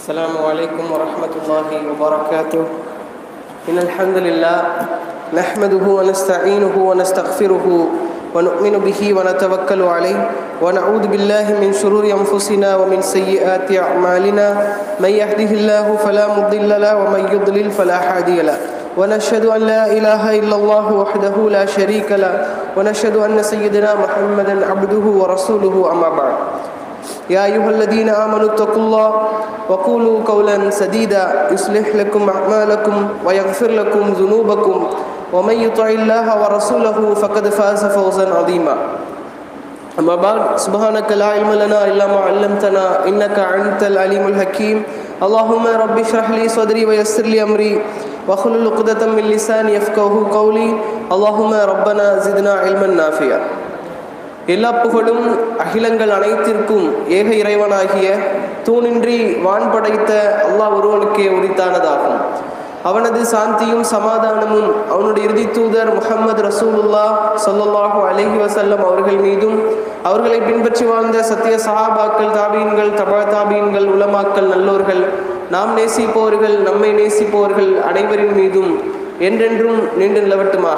السلام عليكم ورحمة الله وبركاته إن الحمد لله نحمده ونستعينه ونستغفره ونؤمن به ونتوكل عليه ونعوذ بالله من شرور أنفسنا ومن سيئات أعمالنا من يهده الله فلا مضل له ومن يضلل فلا هادي له ونشهد أن لا إله إلا الله وحده لا شريك له ونشهد أن سيدنا محمدا عبده ورسوله أما بعد يا أيها الذين آمنوا اتقوا الله وقولوا قولا سديدا يصلح لكم أعمالكم ويغفر لكم ذنوبكم ومن يطع الله ورسوله فقد فاز فوزا عظيما أما بعد سبحانك لا علم لنا إلا ما علمتنا إنك أنت العليم الحكيم اللهم رب اشرح لي صدري ويسر لي أمري واحلل عقدة من لساني يفقهوا قولي اللهم ربنا زدنا علما نافعا எல்லா புகழும் அகிலங்கள் அனைத்திற்கும் ஏக இறைவனாகிய தூணின்றி வான் படைத்த அல்லாஹ் ஒருவனுக்கே உரித்தானதாகும் அவனது சாந்தியும் சமாதானமும் அவனுடைய இறுதி தூதர் முகமது ரசூலுல்லா சொல்லல்லாஹு அலஹி வசல்லம் அவர்கள் மீதும் அவர்களை பின்பற்றி வாழ்ந்த சத்திய சஹாபாக்கள் தாபீன்கள் தபா தாபீன்கள் உலமாக்கள் நல்லோர்கள் நாம் நேசிப்பவர்கள் நம்மை நேசிப்பவர்கள் அனைவரின் மீதும் என்றென்றும் நீண்டு நிலவட்டுமாக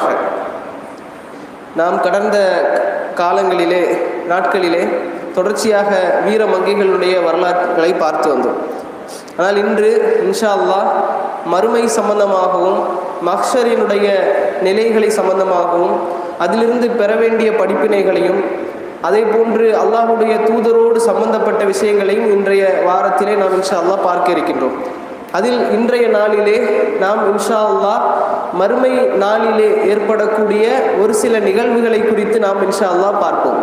நாம் கடந்த காலங்களிலே நாட்களிலே தொடர்ச்சியாக வீர மங்கைகளுடைய வரலாற்றுகளை பார்த்து வந்தோம் ஆனால் இன்று இன்ஷா அல்லாஹ் மறுமை சம்பந்தமாகவும் மக்ஷரினுடைய நிலைகளை சம்பந்தமாகவும் அதிலிருந்து பெற வேண்டிய படிப்பினைகளையும் அதே போன்று அல்லாஹுடைய தூதரோடு சம்பந்தப்பட்ட விஷயங்களையும் இன்றைய வாரத்திலே நாம் இன்ஷா அல்லாஹ் பார்க்க இருக்கின்றோம் அதில் இன்றைய நாளிலே நாம் இன்ஷா அல்லா மறுமை நாளிலே ஏற்படக்கூடிய ஒரு சில நிகழ்வுகளை குறித்து நாம் இன்ஷா அல்லா பார்ப்போம்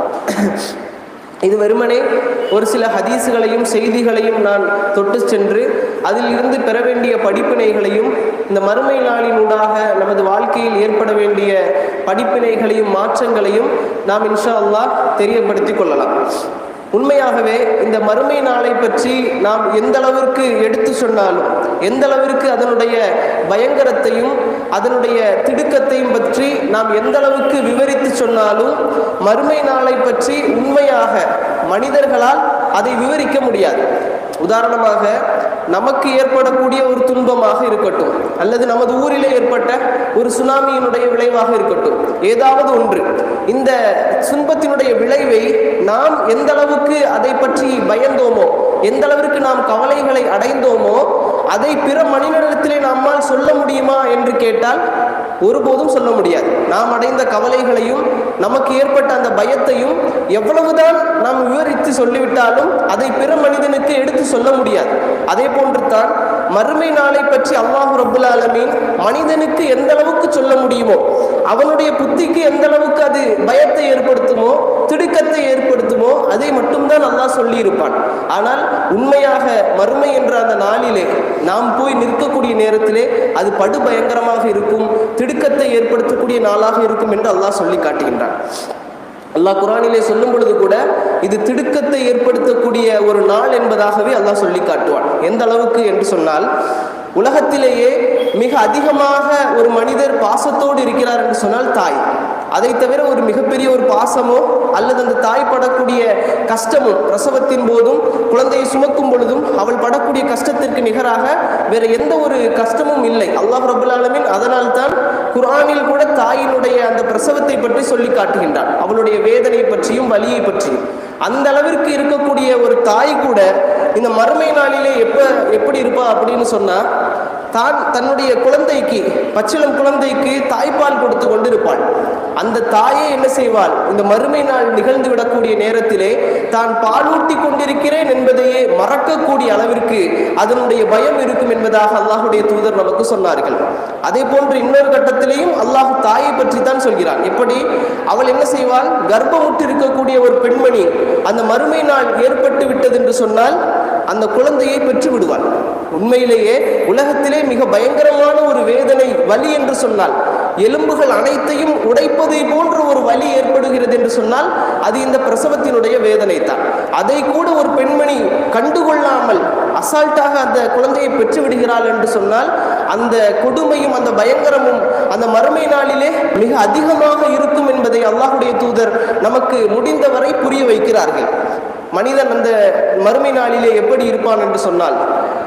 இது வெறுமனே ஒரு சில ஹதீஸுகளையும் செய்திகளையும் நான் தொட்டு சென்று அதில் இருந்து பெற வேண்டிய படிப்பினைகளையும் இந்த மறுமை நாளினூடாக நமது வாழ்க்கையில் ஏற்பட வேண்டிய படிப்பினைகளையும் மாற்றங்களையும் நாம் இன்ஷா அல்லா தெரியப்படுத்திக் கொள்ளலாம் உண்மையாகவே இந்த மறுமை நாளை பற்றி நாம் எந்த அளவிற்கு எடுத்து சொன்னாலும் எந்த அளவிற்கு அதனுடைய பயங்கரத்தையும் அதனுடைய திடுக்கத்தையும் பற்றி நாம் எந்த அளவுக்கு விவரித்து சொன்னாலும் மறுமை நாளை பற்றி உண்மையாக மனிதர்களால் அதை விவரிக்க முடியாது உதாரணமாக நமக்கு ஏற்படக்கூடிய ஒரு துன்பமாக இருக்கட்டும் அல்லது நமது ஊரிலே ஏற்பட்ட ஒரு சுனாமியினுடைய விளைவாக இருக்கட்டும் ஏதாவது ஒன்று இந்த துன்பத்தினுடைய விளைவை நாம் எந்த அளவுக்கு அதை பற்றி பயந்தோமோ எந்த அளவிற்கு நாம் கவலைகளை அடைந்தோமோ அதை பிற மனிதனிடத்திலே நம்மால் சொல்ல முடியுமா என்று கேட்டால் ஒருபோதும் சொல்ல முடியாது நாம் அடைந்த கவலைகளையும் நமக்கு ஏற்பட்ட அந்த பயத்தையும் எவ்வளவுதான் நாம் விவரித்து சொல்லிவிட்டாலும் அதை பிற மனிதனுக்கு எடுத்து சொல்ல முடியாது அதே போன்று தான் மறுமை நாளை பற்றி அல்லாஹு ரபுல் ஆலமீன் மனிதனுக்கு எந்த அளவுக்கு சொல்ல முடியுமோ அவனுடைய புத்திக்கு எந்த அளவுக்கு அது பயத்தை ஏற்படுத்துமோ திடுக்கத்தை ஏற்படுத்துமோ அதை மட்டும்தான் அல்லாஹ் சொல்லி இருப்பான் ஆனால் உண்மையாக மறுமை என்ற அந்த நாளிலே நாம் போய் நிற்கக்கூடிய நேரத்திலே அது படு பயங்கரமாக இருக்கும் திடுக்கத்தை ஏற்படுத்தக்கூடிய நாளாக இருக்கும் என்று அல்லாஹ் சொல்லி காட்டுகின்றான் அல்லாஹ் குரானிலே சொல்லும் பொழுது கூட இது திடுக்கத்தை ஏற்படுத்தக்கூடிய ஒரு நாள் என்பதாகவே அல்லாஹ் சொல்லி காட்டுவான் எந்த அளவுக்கு என்று சொன்னால் உலகத்திலேயே மிக அதிகமாக ஒரு மனிதர் பாசத்தோடு இருக்கிறார் என்று சொன்னால் தாய் அதை தவிர ஒரு மிகப்பெரிய ஒரு பாசமோ அல்லது அந்த தாய் படக்கூடிய கஷ்டமும் பிரசவத்தின் போதும் குழந்தையை சுமக்கும் பொழுதும் அவள் படக்கூடிய கஷ்டத்திற்கு நிகராக வேற எந்த ஒரு கஷ்டமும் இல்லை அல்லாஹ் ரபுல் ஆலமின் அதனால் தான் குரானில் கூட தாயினுடைய அந்த பிரசவத்தை பற்றி சொல்லி காட்டுகின்றான் அவளுடைய வேதனை பற்றியும் வலியை பற்றியும் அந்த அளவிற்கு இருக்கக்கூடிய ஒரு தாய் கூட இந்த மறுமை நாளிலே எப்ப எப்படி இருப்பா அப்படின்னு சொன்னா தான் தன்னுடைய குழந்தைக்கு பச்சிளம் குழந்தைக்கு தாய்ப்பால் கொடுத்து கொண்டிருப்பாள் அந்த தாயே என்ன செய்வாள் இந்த மறுமை நாள் நிகழ்ந்து விடக்கூடிய நேரத்திலே தான் பாலூட்டி கொண்டிருக்கிறேன் என்பதையே மறக்கக்கூடிய அளவிற்கு அதனுடைய பயம் இருக்கும் என்பதாக அல்லாஹுடைய தூதர் நமக்கு சொன்னார்கள் அதே போன்று இன்னொரு கட்டத்திலேயும் அல்லாஹ் தாயை பற்றி தான் சொல்கிறான் எப்படி அவள் என்ன செய்வாள் கர்ப்பமுற்று இருக்கக்கூடிய ஒரு பெண்மணி அந்த மறுமை நாள் ஏற்பட்டு விட்டது என்று சொன்னால் அந்த குழந்தையை பெற்று விடுவாள் உண்மையிலேயே உலகத்திலே மிக பயங்கரமான ஒரு வேதனை வலி என்று சொன்னால் எலும்புகள் அனைத்தையும் உடைப்பதை போன்ற ஒரு வலி ஏற்படுகிறது என்று சொன்னால் அது இந்த பிரசவத்தினுடைய வேதனை தான் அதை கூட ஒரு பெண்மணி கண்டுகொள்ளாமல் அசால்ட்டாக அந்த குழந்தையை பெற்று விடுகிறாள் என்று சொன்னால் அந்த கொடுமையும் அந்த பயங்கரமும் அந்த மறுமை நாளிலே மிக அதிகமாக இருக்கும் என்பதை அல்லாஹுடைய தூதர் நமக்கு முடிந்தவரை புரிய வைக்கிறார்கள் மனிதன் அந்த மறுமை நாளிலே எப்படி இருப்பான் என்று சொன்னால்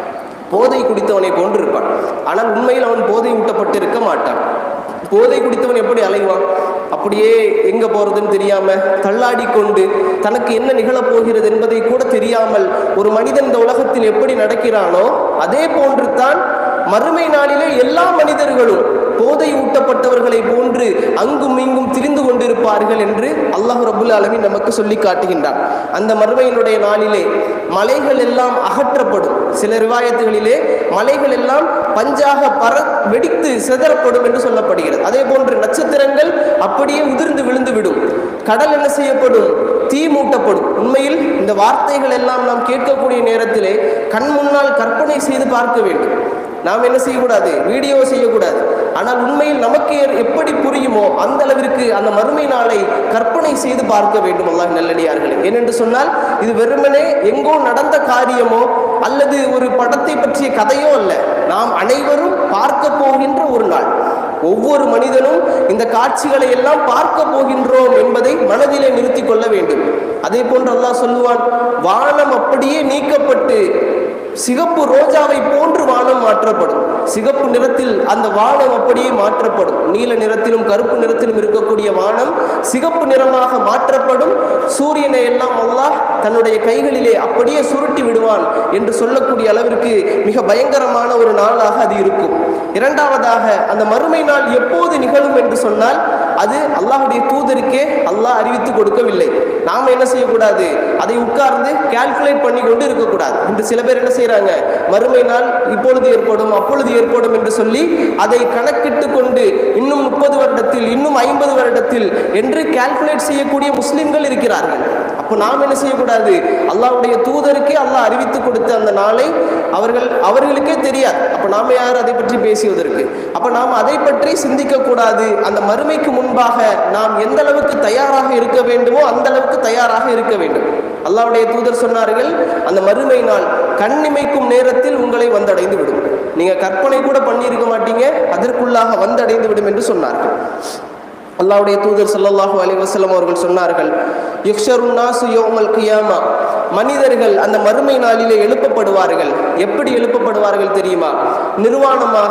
போதை குடித்தவனை போன்று இருப்பான் ஆனால் உண்மையில் அவன் போதை ஊட்டப்பட்டு இருக்க மாட்டான் போதை குடித்தவன் எப்படி அலைவான் அப்படியே எங்க போறதுன்னு தெரியாம தள்ளாடி கொண்டு தனக்கு என்ன நிகழப் போகிறது என்பதை கூட தெரியாமல் ஒரு மனிதன் இந்த உலகத்தில் எப்படி நடக்கிறானோ அதே போன்று தான் மறுமை நாளிலே எல்லா மனிதர்களும் போதை ஊட்டப்பட்டவர்களை போன்று அங்கும் இங்கும் திரிந்து கொண்டிருப்பார்கள் என்று அல்லாஹ் ரபுல் ஆலமீன் நமக்கு சொல்லி காட்டுகின்றான் அந்த மறுமையினுடைய நாளிலே மலைகள் எல்லாம் அகற்றப்படும் சில ரிவாயத்துகளிலே மலைகள் எல்லாம் பஞ்சாக பற வெடித்து சிதறப்படும் என்று சொல்லப்படுகிறது அதே போன்று நட்சத்திரங்கள் அப்படியே உதிர்ந்து விழுந்து விடும் கடல் என்ன செய்யப்படும் தீ மூட்டப்படும் உண்மையில் இந்த வார்த்தைகள் எல்லாம் நாம் கேட்கக்கூடிய நேரத்திலே கண் முன்னால் கற்பனை செய்து பார்க்க வேண்டும் நாம் என்ன செய்யக்கூடாது வீடியோ செய்யக்கூடாது ஆனால் உண்மையில் நமக்கு எ- எப்படி புரியுமோ அந்த அளவிற்கு அந்த மறுமை நாளை கற்பனை செய்து பார்க்க வேண்டும் அல்லாஹ் நல்லடியார்களே ஏனென்று சொன்னால் இது வெறுமனே எங்கோ நடந்த காரியமோ அல்லது ஒரு படத்தை பற்றிய கதையோ அல்ல நாம் அனைவரும் பார்க்க போகின்ற ஒரு நாள் ஒவ்வொரு மனிதனும் இந்த காட்சிகளை எல்லாம் பார்க்க போகின்றோம் என்பதை மனதிலே நிறுத்திக் கொள்ள வேண்டும் அதே போன்று அல்லாஹ் சொல்லுவான் வானம் அப்படியே நீக்கப்பட்டு சிகப்பு ரோஜாவை போன்று வானம் மாற்றப்படும் சிகப்பு நிறத்தில் அந்த வானம் அப்படியே மாற்றப்படும் நீல நிறத்திலும் கருப்பு நிறத்திலும் இருக்கக்கூடிய வானம் சிகப்பு நிறமாக மாற்றப்படும் சூரியனை எல்லாம் அல்லாஹ் தன்னுடைய கைகளிலே அப்படியே சுருட்டி விடுவான் என்று சொல்லக்கூடிய அளவிற்கு மிக பயங்கரமான ஒரு நாளாக அது இருக்கும் இரண்டாவதாக அந்த மறுமை நாள் எப்போது நிகழும் என்று சொன்னால் அது அல்லாஹ்வுடைய தூதருக்கே அல்லாஹ் அறிவித்து கொடுக்கவில்லை நாம என்ன செய்யக்கூடாது அதை உட்கார்ந்து கால்குலேட் பண்ணி கொண்டு இருக்கக்கூடாது இன்று சில பேர் என்ன செய்றாங்க மறுமை நாள் இப்பொழுது ஏற்படும் அப்பொழுது ஏற்படும் என்று சொல்லி அதை கணக்கிட்டு கொண்டு இன்னும் முப்பது வருடத்தில் இன்னும் ஐம்பது வருடத்தில் என்று கால்குலேட் செய்யக்கூடிய முஸ்லிம்கள் இருக்கிறார்கள் அப்போ நாம் என்ன செய்யக்கூடாது அல்லாஹ்வுடைய தூதருக்கே அல்லாஹ் அறிவித்து கொடுத்த அந்த நாளை அவர்கள் அவர்களுக்கே தெரியாது அப்போ நாம யார் அதை பற்றி பேசுவதற்கு அப்போ நாம் அதை பற்றி சிந்திக்க கூடாது அந்த மறுமைக்கு முன்பாக நாம் எந்த அளவுக்கு தயாராக இருக்க வேண்டுமோ அந்த அளவுக்கு தயாராக இருக்க வேண்டும் அல்லாஹ்வுடைய தூதர் சொன்னார்கள் அந்த மறுமை நாள் கண்ணிமைக்கும் நேரத்தில் உங்களை வந்தடைந்து விடும் நீங்க கற்பனை கூட பண்ணியிருக்க மாட்டீங்க அதற்குள்ளாக வந்தடைந்து விடும் என்று சொன்னார்கள் அல்லாஹ்வுடைய தூதர் ஸல்லல்லாஹு அலைஹி வஸல்லம் அவர்கள் சொன்னார்கள் யுக்ஷருன் நாசு யௌமல் கியாமா மனிதர்கள் அந்த மறுமை நாளிலே எழுப்பப்படுவார்கள் எப்படி எழுப்பப்படுவார்கள் தெரியுமா நிர்வாணமாக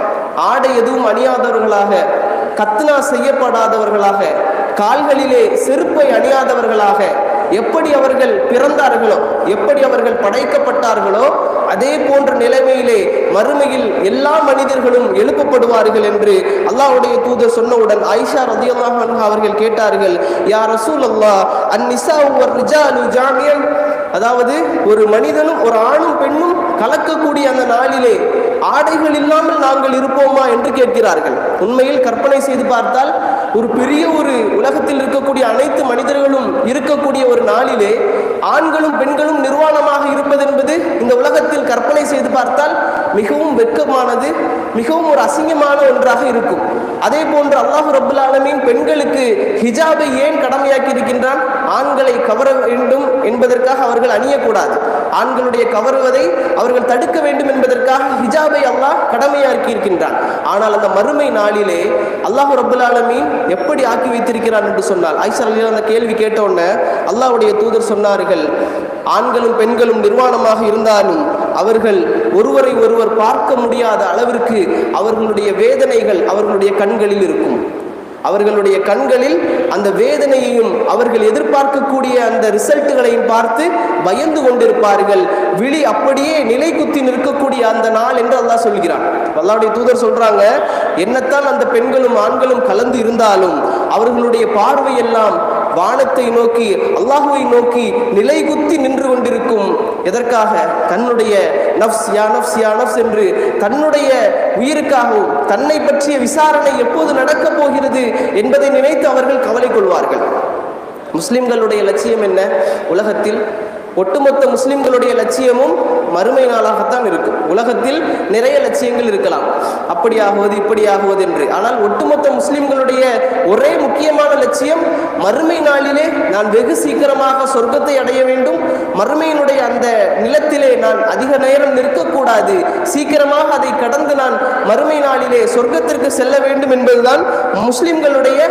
ஆடை எதுவும் அணியாதவர்களாக கத்னா செய்யப்படாதவர்களாக கால்களிலே செருப்பை அணியாதவர்களாக எப்படி அவர்கள் பிறந்தார்களோ எப்படி அவர்கள் படைக்கப்பட்டார்களோ அதே போன்ற நிலைமையிலே மறுமையில் எல்லா மனிதர்களும் எழுப்பப்படுவார்கள் என்று அல்லாஹ்வுடைய தூதர் சொன்னவுடன் ஆயிஷா ரதியல்லாஹு அன்ஹா அவர்கள் கேட்டார்கள் யா ரசூல் அல்லாஹ் அந்நிசா ஒரு ரிஜாலு ஜாமியன் அதாவது ஒரு மனிதனும் ஒரு ஆணும் பெண்ணும் கலக்கக்கூடிய அந்த நாளிலே ஆடைகள் இல்லாமல் நாங்கள் இருப்போமா என்று கேட்கிறார்கள் உண்மையில் கற்பனை செய்து பார்த்தால் ஒரு பெரிய ஒரு உலகத்தில் இருக்கக்கூடிய அனைத்து மனிதர்களும் இருக்கக்கூடிய ஒரு நாளிலே ஆண்களும் பெண்களும் நிர்வாணமாக இருப்பது என்பது இந்த உலகத்தில் கற்பனை செய்து பார்த்தால் மிகவும் வெட்கமானது மிகவும் ஒரு அசிங்கமான ஒன்றாக இருக்கும் அதே போன்று அல்லாஹ் ரபுல் ஆலமீன் பெண்களுக்கு ஹிஜாபை ஏன் கடமையாக்கி இருக்கின்றான் ஆண்களை கவர வேண்டும் என்பதற்காக அவர்கள் அணியக்கூடாது ஆண்களுடைய கவருவதை அவர்கள் தடுக்க வேண்டும் என்பதற்காக ஹிஜாபை அல்லாஹ் கடமையாக்கி இருக்கின்றான் ஆனால் அந்த மறுமை நாளிலே அல்லாஹ் ரபுல் ஆலமீன் எப்படி ஆக்கி வைத்திருக்கிறான் என்று சொன்னால் ஐசா அலி அந்த கேள்வி கேட்ட உடனே அல்லாஹ்வுடைய தூதர் சொன்னார்கள் ஆண்களும் பெண்களும் நிர்வாணமாக இருந்தாலும் அவர்கள் ஒருவரை ஒருவர் பார்க்க முடியாத அளவிற்கு அவர்களுடைய வேதனைகள் அவர்களுடைய கண்களில் இருக்கும் அவர்களுடைய கண்களில் அந்த வேதனையையும் அவர்கள் எதிர்பார்க்கக்கூடிய அந்த ரிசல்ட்டுகளையும் பார்த்து பயந்து கொண்டிருப்பார்கள் விழி அப்படியே நிலை குத்தி நிற்கக்கூடிய அந்த நாள் என்று அல்லாஹ் சொல்கிறான் அல்லாஹ்வுடைய தூதர் சொல்றாங்க என்னத்தான் அந்த பெண்களும் ஆண்களும் கலந்து இருந்தாலும் அவர்களுடைய பார்வையெல்லாம் வானத்தை நோக்கி அல்லாஹுவை நோக்கி நிலை குத்தி நின்று கொண்டிருக்கும் எதற்காக தன்னுடைய நஃப்ஸ் யா நஃப்ஸ் யா நஃப்ஸ் என்று தன்னுடைய உயிருக்காகவும் தன்னை பற்றிய விசாரணை எப்போது நடக்கப் போகிறது என்பதை நினைத்து அவர்கள் கவலை கொள்வார்கள் முஸ்லிம்களுடைய லட்சியம் என்ன உலகத்தில் ஒட்டுமொத்த முஸ்லிம்களுடைய லட்சியமும் மறுமை நாளாகத்தான் இருக்கும் உலகத்தில் நிறைய லட்சியங்கள் இருக்கலாம் அப்படி ஆகுவது இப்படி ஆகுவது என்று ஆனால் ஒட்டுமொத்த முஸ்லிம்களுடைய ஒரே முக்கியமான லட்சியம் மறுமை நாளிலே நான் வெகு சீக்கிரமாக சொர்க்கத்தை அடைய வேண்டும் மறுமையினுடைய அந்த நிலத்திலே நான் அதிக நேரம் நிற்கக்கூடாது சீக்கிரமாக அதை கடந்து நான் மறுமை நாளிலே சொர்க்கத்திற்கு செல்ல வேண்டும் என்பதுதான் முஸ்லிம்களுடைய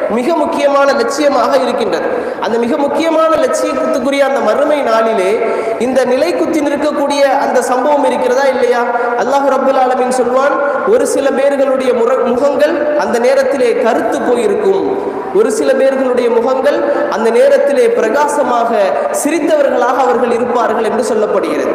மிக முக்கியமான லட்சியமாக இருக்கின்றது அந்த மிக முக்கியமான லட்சியத்துக்குரிய அந்த மறுமை நாளிலே இந்த நிலை குத்தி நிற்கக்கூடிய அந்த சம்பவம் இருக்கிறதா இல்லையா அல்லாஹ் ரபுல் ஆலமீன் சொல்வான் ஒரு சில பேர்களுடைய முற முகங்கள் அந்த நேரத்திலே கருத்து போயிருக்கும் ஒரு சில பேர்களுடைய முகங்கள் அந்த நேரத்திலே பிரகாசமாக சிரித்தவர்களாக அவர்கள் இருப்பார்கள் என்று சொல்லப்படுகிறது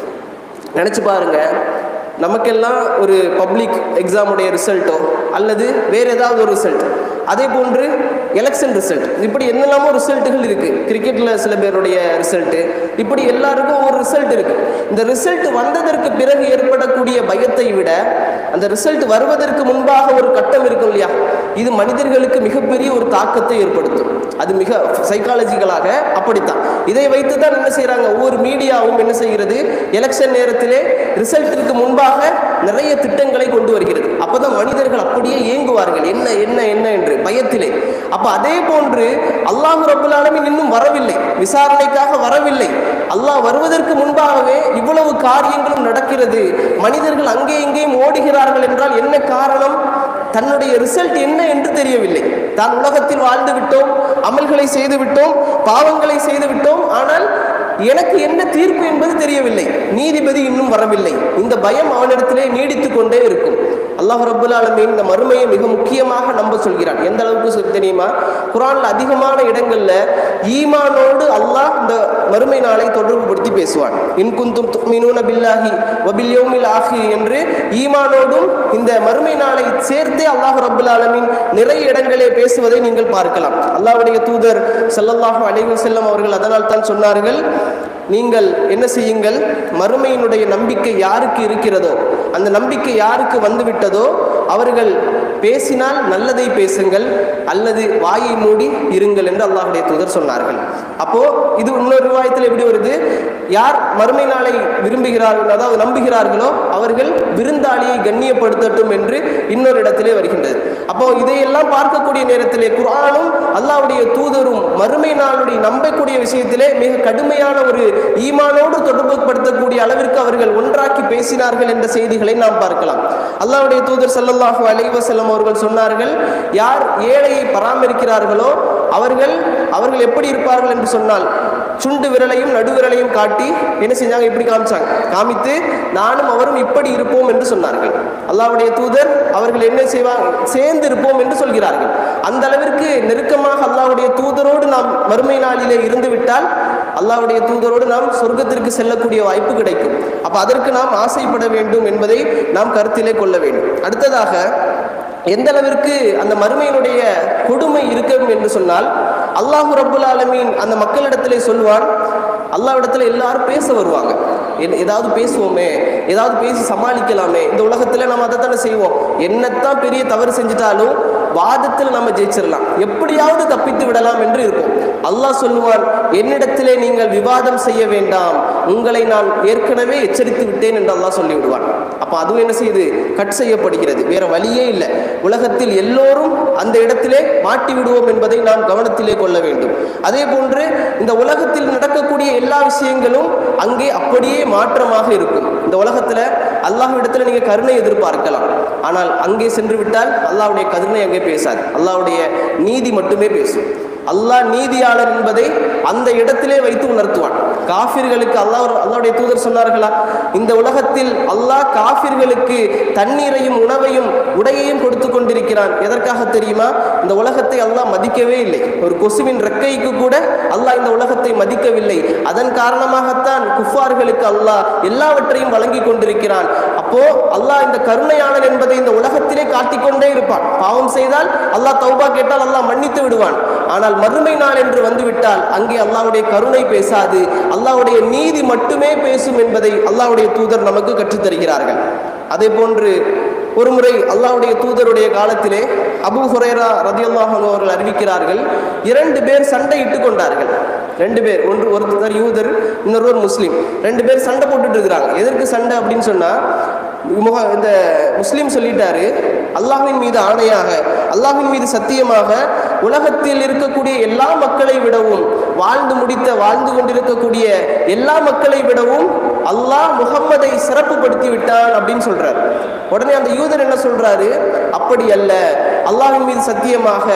நினச்சி பாருங்க நமக்கெல்லாம் ஒரு பப்ளிக் எக்ஸாமுடைய ரிசல்ட்டோ அல்லது வேறு ஏதாவது ஒரு ரிசல்ட் அதே போன்று எலெக்ஷன் ரிசல்ட் இப்படி என்னெல்லாமோ ரிசல்ட்டுகள் இருக்குது கிரிக்கெட்டில் சில பேருடைய ரிசல்ட்டு இப்படி எல்லாருக்கும் ஒரு ரிசல்ட் இருக்குது இந்த ரிசல்ட் வந்ததற்கு பிறகு ஏற்படக்கூடிய பயத்தை விட அந்த ரிசல்ட் வருவதற்கு முன்பாக ஒரு கட்டம் இருக்கும் இல்லையா இது மனிதர்களுக்கு மிகப்பெரிய ஒரு தாக்கத்தை ஏற்படுத்தும் அது மிக சைக்காலஜிக்கலாக அப்படித்தான் இதை வைத்து தான் என்ன செய்கிறாங்க ஒவ்வொரு மீடியாவும் என்ன செய்கிறது எலெக்ஷன் நேரத்திலே ரிசல்ட்டிற்கு முன்பாக நிறைய திட்டங்களை கொண்டு வருகிறது அப்பதான் மனிதர்கள் அப்படியே ஏங்குவார்கள் என்ன என்ன என்ன என்று பயத்திலே அப்ப அதே போன்று அல்லாஹ் ரபுல் ஆலமீன் இன்னும் வரவில்லை விசாரணைக்காக வரவில்லை அல்லாஹ் வருவதற்கு முன்பாகவே இவ்வளவு காரியங்களும் நடக்கிறது மனிதர்கள் அங்கே இங்கேயும் ஓடுகிறார்கள் என்றால் என்ன காரணம் தன்னுடைய ரிசல்ட் என்ன என்று தெரியவில்லை தான் உலகத்தில் வாழ்ந்து விட்டோம் அமல்களை செய்து விட்டோம் பாவங்களை செய்து விட்டோம் ஆனால் எனக்கு என்ன தீர்ப்பு என்பது தெரியவில்லை நீதிபதி இன்னும் வரவில்லை இந்த பயம் அவனிடத்திலே நீடித்து கொண்டே இருக்கும் அல்லாஹ் ரபுல் ஆலமீன் இந்த மறுமையை மிக முக்கியமாக நம்ப சொல்கிறான் எந்த அளவுக்கு சொல் தெரியுமா குரான்ல அதிகமான இடங்கள்ல ஈமானோடு அல்லாஹ் இந்த மறுமை நாளை தொடர்பு படுத்தி பேசுவான் இன்குந்தும் துக்மினூன பில்லாஹி வபில் யௌமில் ஆஹி என்று ஈமானோடும் இந்த மறுமை நாளை சேர்த்தே அல்லாஹ் ரபுல் ஆலமீன் நிறைய இடங்களே பேசுவதை நீங்கள் பார்க்கலாம் அல்லாஹ்வுடைய தூதர் ஸல்லல்லாஹு அலைஹி வஸல்லம் அவர்கள் அதனால் தான் சொன்னார்கள் நீங்கள் என்ன செய்யுங்கள் மறுமையினுடைய நம்பிக்கை யாருக்கு இருக்கிறதோ அந்த நம்பிக்கை யாருக்கு வந்துவிட்டதோ அவர்கள் பேசினால் நல்லதை பேசுங்கள் அல்லது வாயை மூடி இருங்கள் என்று அல்லாஹுடைய தூதர் சொன்னார்கள் அப்போ இது இன்னொரு விவாயத்தில் எப்படி வருது யார் மறுமை நாளை விரும்புகிறார்கள் அதாவது நம்புகிறார்களோ அவர்கள் விருந்தாளியை கண்ணியப்படுத்தட்டும் என்று இன்னொரு இடத்திலே வருகின்றது அப்போ இதையெல்லாம் பார்க்கக்கூடிய நேரத்திலே குர்ஆனும் அல்லாஹ்வுடைய தூதரும் மறுமை நாளுடைய நம்பக்கூடிய விஷயத்திலே மிக கடுமையான ஒரு ஈமானோடு தொடர்பு படுத்தக்கூடிய அளவிற்கு அவர்கள் ஒன்றாக்கி பேசினார்கள் என்ற செய்திகளை நாம் பார்க்கலாம் அல்லாஹ்வுடைய தூதர் ஸல்லல்லாஹு அலைஹி வஸல்லம் அவர்கள் சொன்னார்கள் யார் ஏழையை பராமரிக்கிறார்களோ அவர்கள் அவர்கள் எப்படி இருப்பார்கள் என்று சொன்னால் சுண்டு விரலையும் நடுவிரலையும் காட்டி என்ன செஞ்சாங்க இப்படி காமிச்சாங்க காமித்து நானும் அவரும் இப்படி இருப்போம் என்று சொன்னார்கள் அல்லாஹ்வுடைய தூதர் அவர்கள் என்ன செய்வாங்க சேர்ந்து இருப்போம் என்று சொல்கிறார்கள் அந்த அளவிற்கு நெருக்கமாக அல்லாஹ்வுடைய தூதரோடு நாம் மறுமை நாளிலே இருந்து விட்டால் அல்லாஹ்வுடைய தூதரோடு நாம் சொர்க்கத்திற்கு செல்லக்கூடிய வாய்ப்பு கிடைக்கும் அப்ப அதற்கு நாம் ஆசைப்பட வேண்டும் என்பதை நாம் கருத்திலே கொள்ள வேண்டும் அடுத்ததாக எந்த அளவிற்கு அந்த மறுமையினுடைய கொடுமை இருக்கும் என்று சொன்னால் அல்லாஹு ரப்புல் ஆலமீன் அந்த மக்களிடத்திலே சொல்வான் அல்லாஹ்விடத்துல எல்லாரும் பேச வருவாங்க எ- ஏதாவது பேசுவோமே ஏதாவது பேசி சமாளிக்கலாமே இந்த உலகத்துல நம்ம அதைத்தானே செய்வோம் என்னத்தான் பெரிய தவறு செஞ்சிட்டாலும் வாதத்தில் நம்ம ஜெயிச்சிடலாம் எப்படியாவது தப்பித்து விடலாம் என்று இருக்கும் அல்லாஹ் சொல்லுவான் என்னிடத்திலே நீங்கள் விவாதம் செய்ய வேண்டாம் உங்களை நான் ஏற்கனவே எச்சரித்து விட்டேன் என்று அல்லாஹ் சொல்லி விடுவான் அப்ப அதுவும் என்ன செய்யுது கட் செய்யப்படுகிறது வேற வழியே இல்லை உலகத்தில் எல்லோரும் அந்த இடத்திலே மாட்டி விடுவோம் என்பதை நாம் கவனத்திலே கொள்ள வேண்டும் அதே போன்று இந்த உலகத்தில் நடக்கக்கூடிய எல்லா விஷயங்களும் அங்கே அப்படியே மாற்றமாக இருக்கும் இந்த உலகத்துல அல்லாஹ்விடத்துல நீங்க கருணை எதிர்பார்க்கலாம் ஆனால் அங்கே சென்று விட்டால் அல்லாஹ்வுடைய கருணை அங்கே பேசாது அல்லாஹ்வுடைய நீதி மட்டுமே பேசும் அல்லாஹ் நீதியாளர் என்பதை அந்த இடத்திலே வைத்து உணர்த்துவான் காஃபிர்களுக்கு அல்லாஹ் அல்லாஹ்வுடைய தூதர் சொன்னார்களா இந்த உலகத்தில் அல்லாஹ் காஃபிர்களுக்கு தண்ணீரையும் உணவையும் உடையையும் கொடுத்து கொண்டிருக்கிறான் எதற்காக தெரியுமா இந்த உலகத்தை அல்லாஹ் மதிக்கவே இல்லை ஒரு கொசுவின் ரெக்கைக்கு கூட அல்லாஹ் இந்த உலகத்தை மதிக்கவில்லை அதன் காரணமாகத்தான் குஃபார்களுக்கு அல்லாஹ் எல்லாவற்றையும் வழங்கி கொண்டிருக்கிறான் அப்போ அல்லாஹ் இந்த கருணையாளன் என்பதை இந்த உலகத்திலே காட்டிக்கொண்டே இருப்பான் பாவம் செய்தால் அல்லாஹ் தௌபா கேட்டால் அல்லாஹ் மன்னித்து விடுவான் ஆனால் மறுமை நாள் என்று வந்துவிட்டால் அங்கே அல்லாஹ்வுடைய கருணை பேசாது அல்லாஹ்வுடைய நீதி மட்டுமே பேசும் என்பதை அல்லாஹ்வுடைய தூதர் நமக்கு கற்றுத் தருகிறார்கள் அதே போன்று ஒருமுறை அல்லாஹ்வுடைய தூதருடைய காலத்திலே அபூ ஹுரைரா ரதியல்லாஹு அன்ஹு அவர்கள் அறிவிக்கிறார்கள் இரண்டு பேர் சண்டையிட்டு கொண்டார்கள் ரெண்டு பேர் ஒன்று ஒருத்தர் யூதர் இன்னொருவர் முஸ்லீம் ரெண்டு பேர் சண்டை போட்டுட்டு இருக்கிறாங்க எதற்கு சண்டை அப்படின்னு சொன்னா முக இந்த முஸ்லீம் சொல்லிட்டாரு அல்லாஹ்வின் மீது ஆணையாக அல்லாஹ்வின் மீது சத்தியமாக உலகத்தில் இருக்கக்கூடிய எல்லா மக்களை விடவும் வாழ்ந்து முடித்த வாழ்ந்து கொண்டிருக்கக்கூடிய எல்லா மக்களை விடவும் அல்லாஹ் முகம்மதை சிறப்புப்படுத்தி விட்டான் அப்படின்னு சொல்றார் உடனே அந்த யூதர் என்ன சொல்றாரு அப்படி அல்ல அல்லாஹ்வின் மீது சத்தியமாக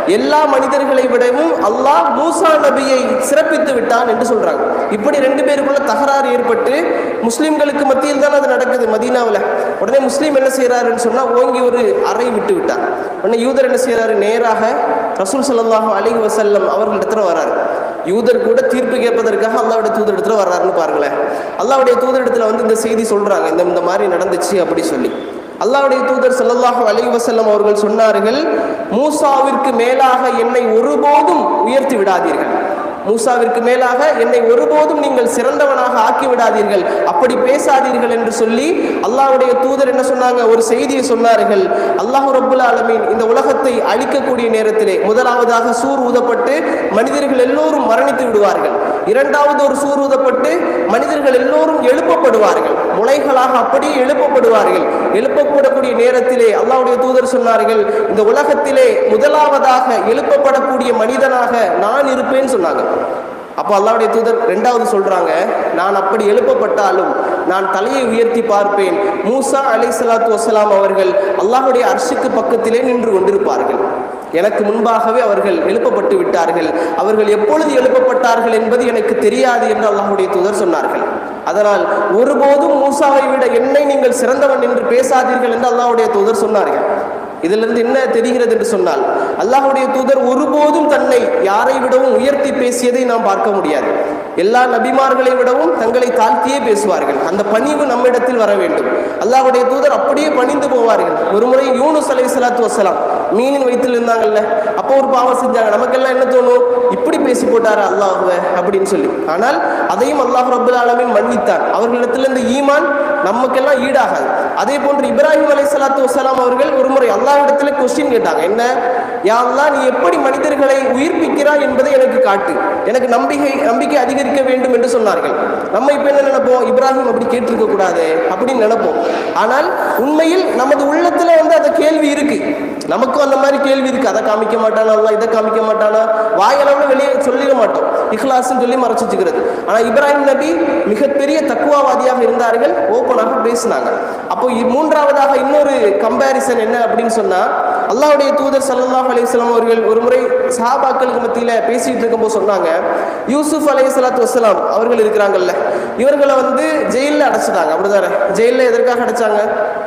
எல்லா மனிதர்களை விடவும் அல்லாஹ் மூசா நபியை சிறப்பித்து விட்டான் என்று சொல்றாங்க இப்படி ரெண்டு பேருக்குள்ள தகராறு ஏற்பட்டு முஸ்லிம்களுக்கு மத்தியில் தான் அது நடக்குது மதீனாவில் உடனே முஸ்லீம் என்ன செய்யறாருன்னு சொன்னா ஓங்கி ஒரு அறை விட்டு விட்டார் உடனே யூதர் என்ன செய்யறாரு நேராக ரசூல் ஸல்லல்லாஹு அலைஹி வஸல்லம் அவர்களிடத்துல வராரு யூதர் கூட தீர்ப்பு கேட்பதற்காக அல்லாவுடைய தூதர் இடத்துல வர்றாருன்னு பாருங்களேன் அல்லாவுடைய தூதர் இடத்துல வந்து இந்த செய்தி சொல்றாங்க இந்த இந்த மாதிரி நடந்துச்சு அப்படி சொல்லி அல்லாஹ்வுடைய தூதர் ஸல்லல்லாஹு அலைஹி வஸல்லம் அவர்கள் சொன்னார்கள் மூசாவிற்கு மேலாக என்னை ஒருபோதும் உயர்த்தி விடாதீர்கள் மூசாவிற்கு மேலாக என்னை ஒருபோதும் நீங்கள் சிறந்தவனாக ஆக்கி விடாதீர்கள் அப்படி பேசாதீர்கள் என்று சொல்லி அல்லாஹ்வுடைய தூதர் என்ன சொன்னாங்க ஒரு செய்தியை சொன்னார்கள் அல்லாஹ் ரப்புல் ஆலமீன் இந்த உலகத்தை அழிக்கக்கூடிய நேரத்திலே முதலாவதாக சூர் ஊதப்பட்டு மனிதர்கள் எல்லோரும் மரணித்து விடுவார்கள் இரண்டாவது ஒரு சூர் ஊதப்பட்டு மனிதர்கள் எல்லோரும் எழுப்பப்படுவார்கள் முளைகளாக அப்படியே எழுப்பப்படுவார்கள் எழுப்பப்படக்கூடிய நேரத்திலே அல்லாஹ்வுடைய தூதர் சொன்னார்கள் இந்த உலகத்திலே முதலாவதாக எழுப்பப்படக்கூடிய மனிதனாக நான் இருப்பேன்னு சொன்னாங்க அப்போ அல்லாஹ்வுடைய தூதர் ரெண்டாவது சொல்றாங்க நான் அப்படி எழுப்பப்பட்டாலும் நான் தலையை உயர்த்தி பார்ப்பேன் மூசா அலை சலாத்து வசலாம் அவர்கள் அல்லாஹ்வுடைய அர்ஷுக்கு பக்கத்திலே நின்று கொண்டிருப்பார்கள் எனக்கு முன்பாகவே அவர்கள் எழுப்பப்பட்டு விட்டார்கள் அவர்கள் எப்பொழுது எழுப்பப்பட்டார்கள் என்பது எனக்கு தெரியாது என்று அல்லாஹ்வுடைய தூதர் சொன்னார்கள் அதனால் ஒருபோதும் மூசாவை விட என்னை நீங்கள் சிறந்தவன் என்று பேசாதீர்கள் என்று அல்லாஹ்வுடைய தூதர் சொன்னார்கள் இதிலிருந்து என்ன தெரிகிறது என்று சொன்னால் அல்லாஹ்வுடைய தூதர் ஒருபோதும் தன்னை யாரை விடவும் உயர்த்தி பேசியதை நாம் பார்க்க முடியாது எல்லா நபிமார்களை விடவும் தங்களை தாழ்த்தியே பேசுவார்கள் அந்த பணிவு நம்மிடத்தில் வர வேண்டும் அல்லாஹ்வுடைய தூதர் அப்படியே பணிந்து போவார்கள் ஒரு முறை யூனுஸ் அலை சலாத்து வசலாம் மீனின் வயிற்றில் இருந்தாங்கல்ல அப்போ ஒரு பாவம் செஞ்சாங்க நமக்கெல்லாம் என்ன தோணும் இப்படி பேசி போட்டாரு அல்லாஹுவ அப்படின்னு சொல்லி ஆனால் அதையும் அல்லாஹ் ரபுல் ஆலமீன் மன்னித்தான் அவர்களிடத்தில் இந்த ஈமான் நமக்கெல்லாம் ஈடாகாது அதே போன்று இப்ராஹிம் அலை சலாத்து வசலாம் அவர்கள் ஒரு முறை அல்லாஹ்விடத்துல கொஸ்டின் கேட்டாங்க என்ன யா அல்லாஹ் நீ எப்படி மனிதர்களை உயிர்ப்பிக்கிறாய் என்பதை எனக்கு காட்டு எனக்கு நம்பிக்கை நம்பிக்கை அதிகரிக்க வேண்டும் என்று சொன்னார்கள் நம்ம இப்ப என்ன நினைப்போம் இப்ராஹிம் அப்படி கேட்டிருக்க கூடாது அப்படின்னு நினைப்போம் ஆனால் உண்மையில் நமது உள்ளத்துல வந்து அந்த கேள்வி இருக்கு நமக்கும் அந்த மாதிரி கேள்வி இருக்கு அதை காமிக்க மாட்டானா அல்லாஹ் இதை காமிக்க மாட்டானா வாயளவுல வெளியே சொல்லிட மாட்டோம் இஹ்லாஸ்ன்னு சொல்லி மறைச்சு வச்சுக்கிறது ஆனா இப்ராஹிம் நபி மிகப்பெரிய தக்குவாவாதியாக இருந்தார்கள் ஓப்பனாக பேசினாங்க அப்போ இ- மூன்றாவதாக இன்னொரு கம்பேரிசன் என்ன அப்படின்னு சொன்னா அல்லாஹ்வுடைய தூதர் ஸல்லல்லாஹு அலைஹி வஸல்லம் அவர்கள் ஒரு முறை சஹாபாக்களுக்கு மத்தியில பேசிட்டு இருக்கும்போது சொன்னாங்க யூசுப் அலைஹி ஸலாத்து வஸலாம் அவர்கள் இருக்கிறாங்கல்ல இவர்களை வந்து ஜெயிலில் அடைச்சிட்டாங்க அப்படிதானே ஜெயிலில் எதற்காக அடைச்சாங்க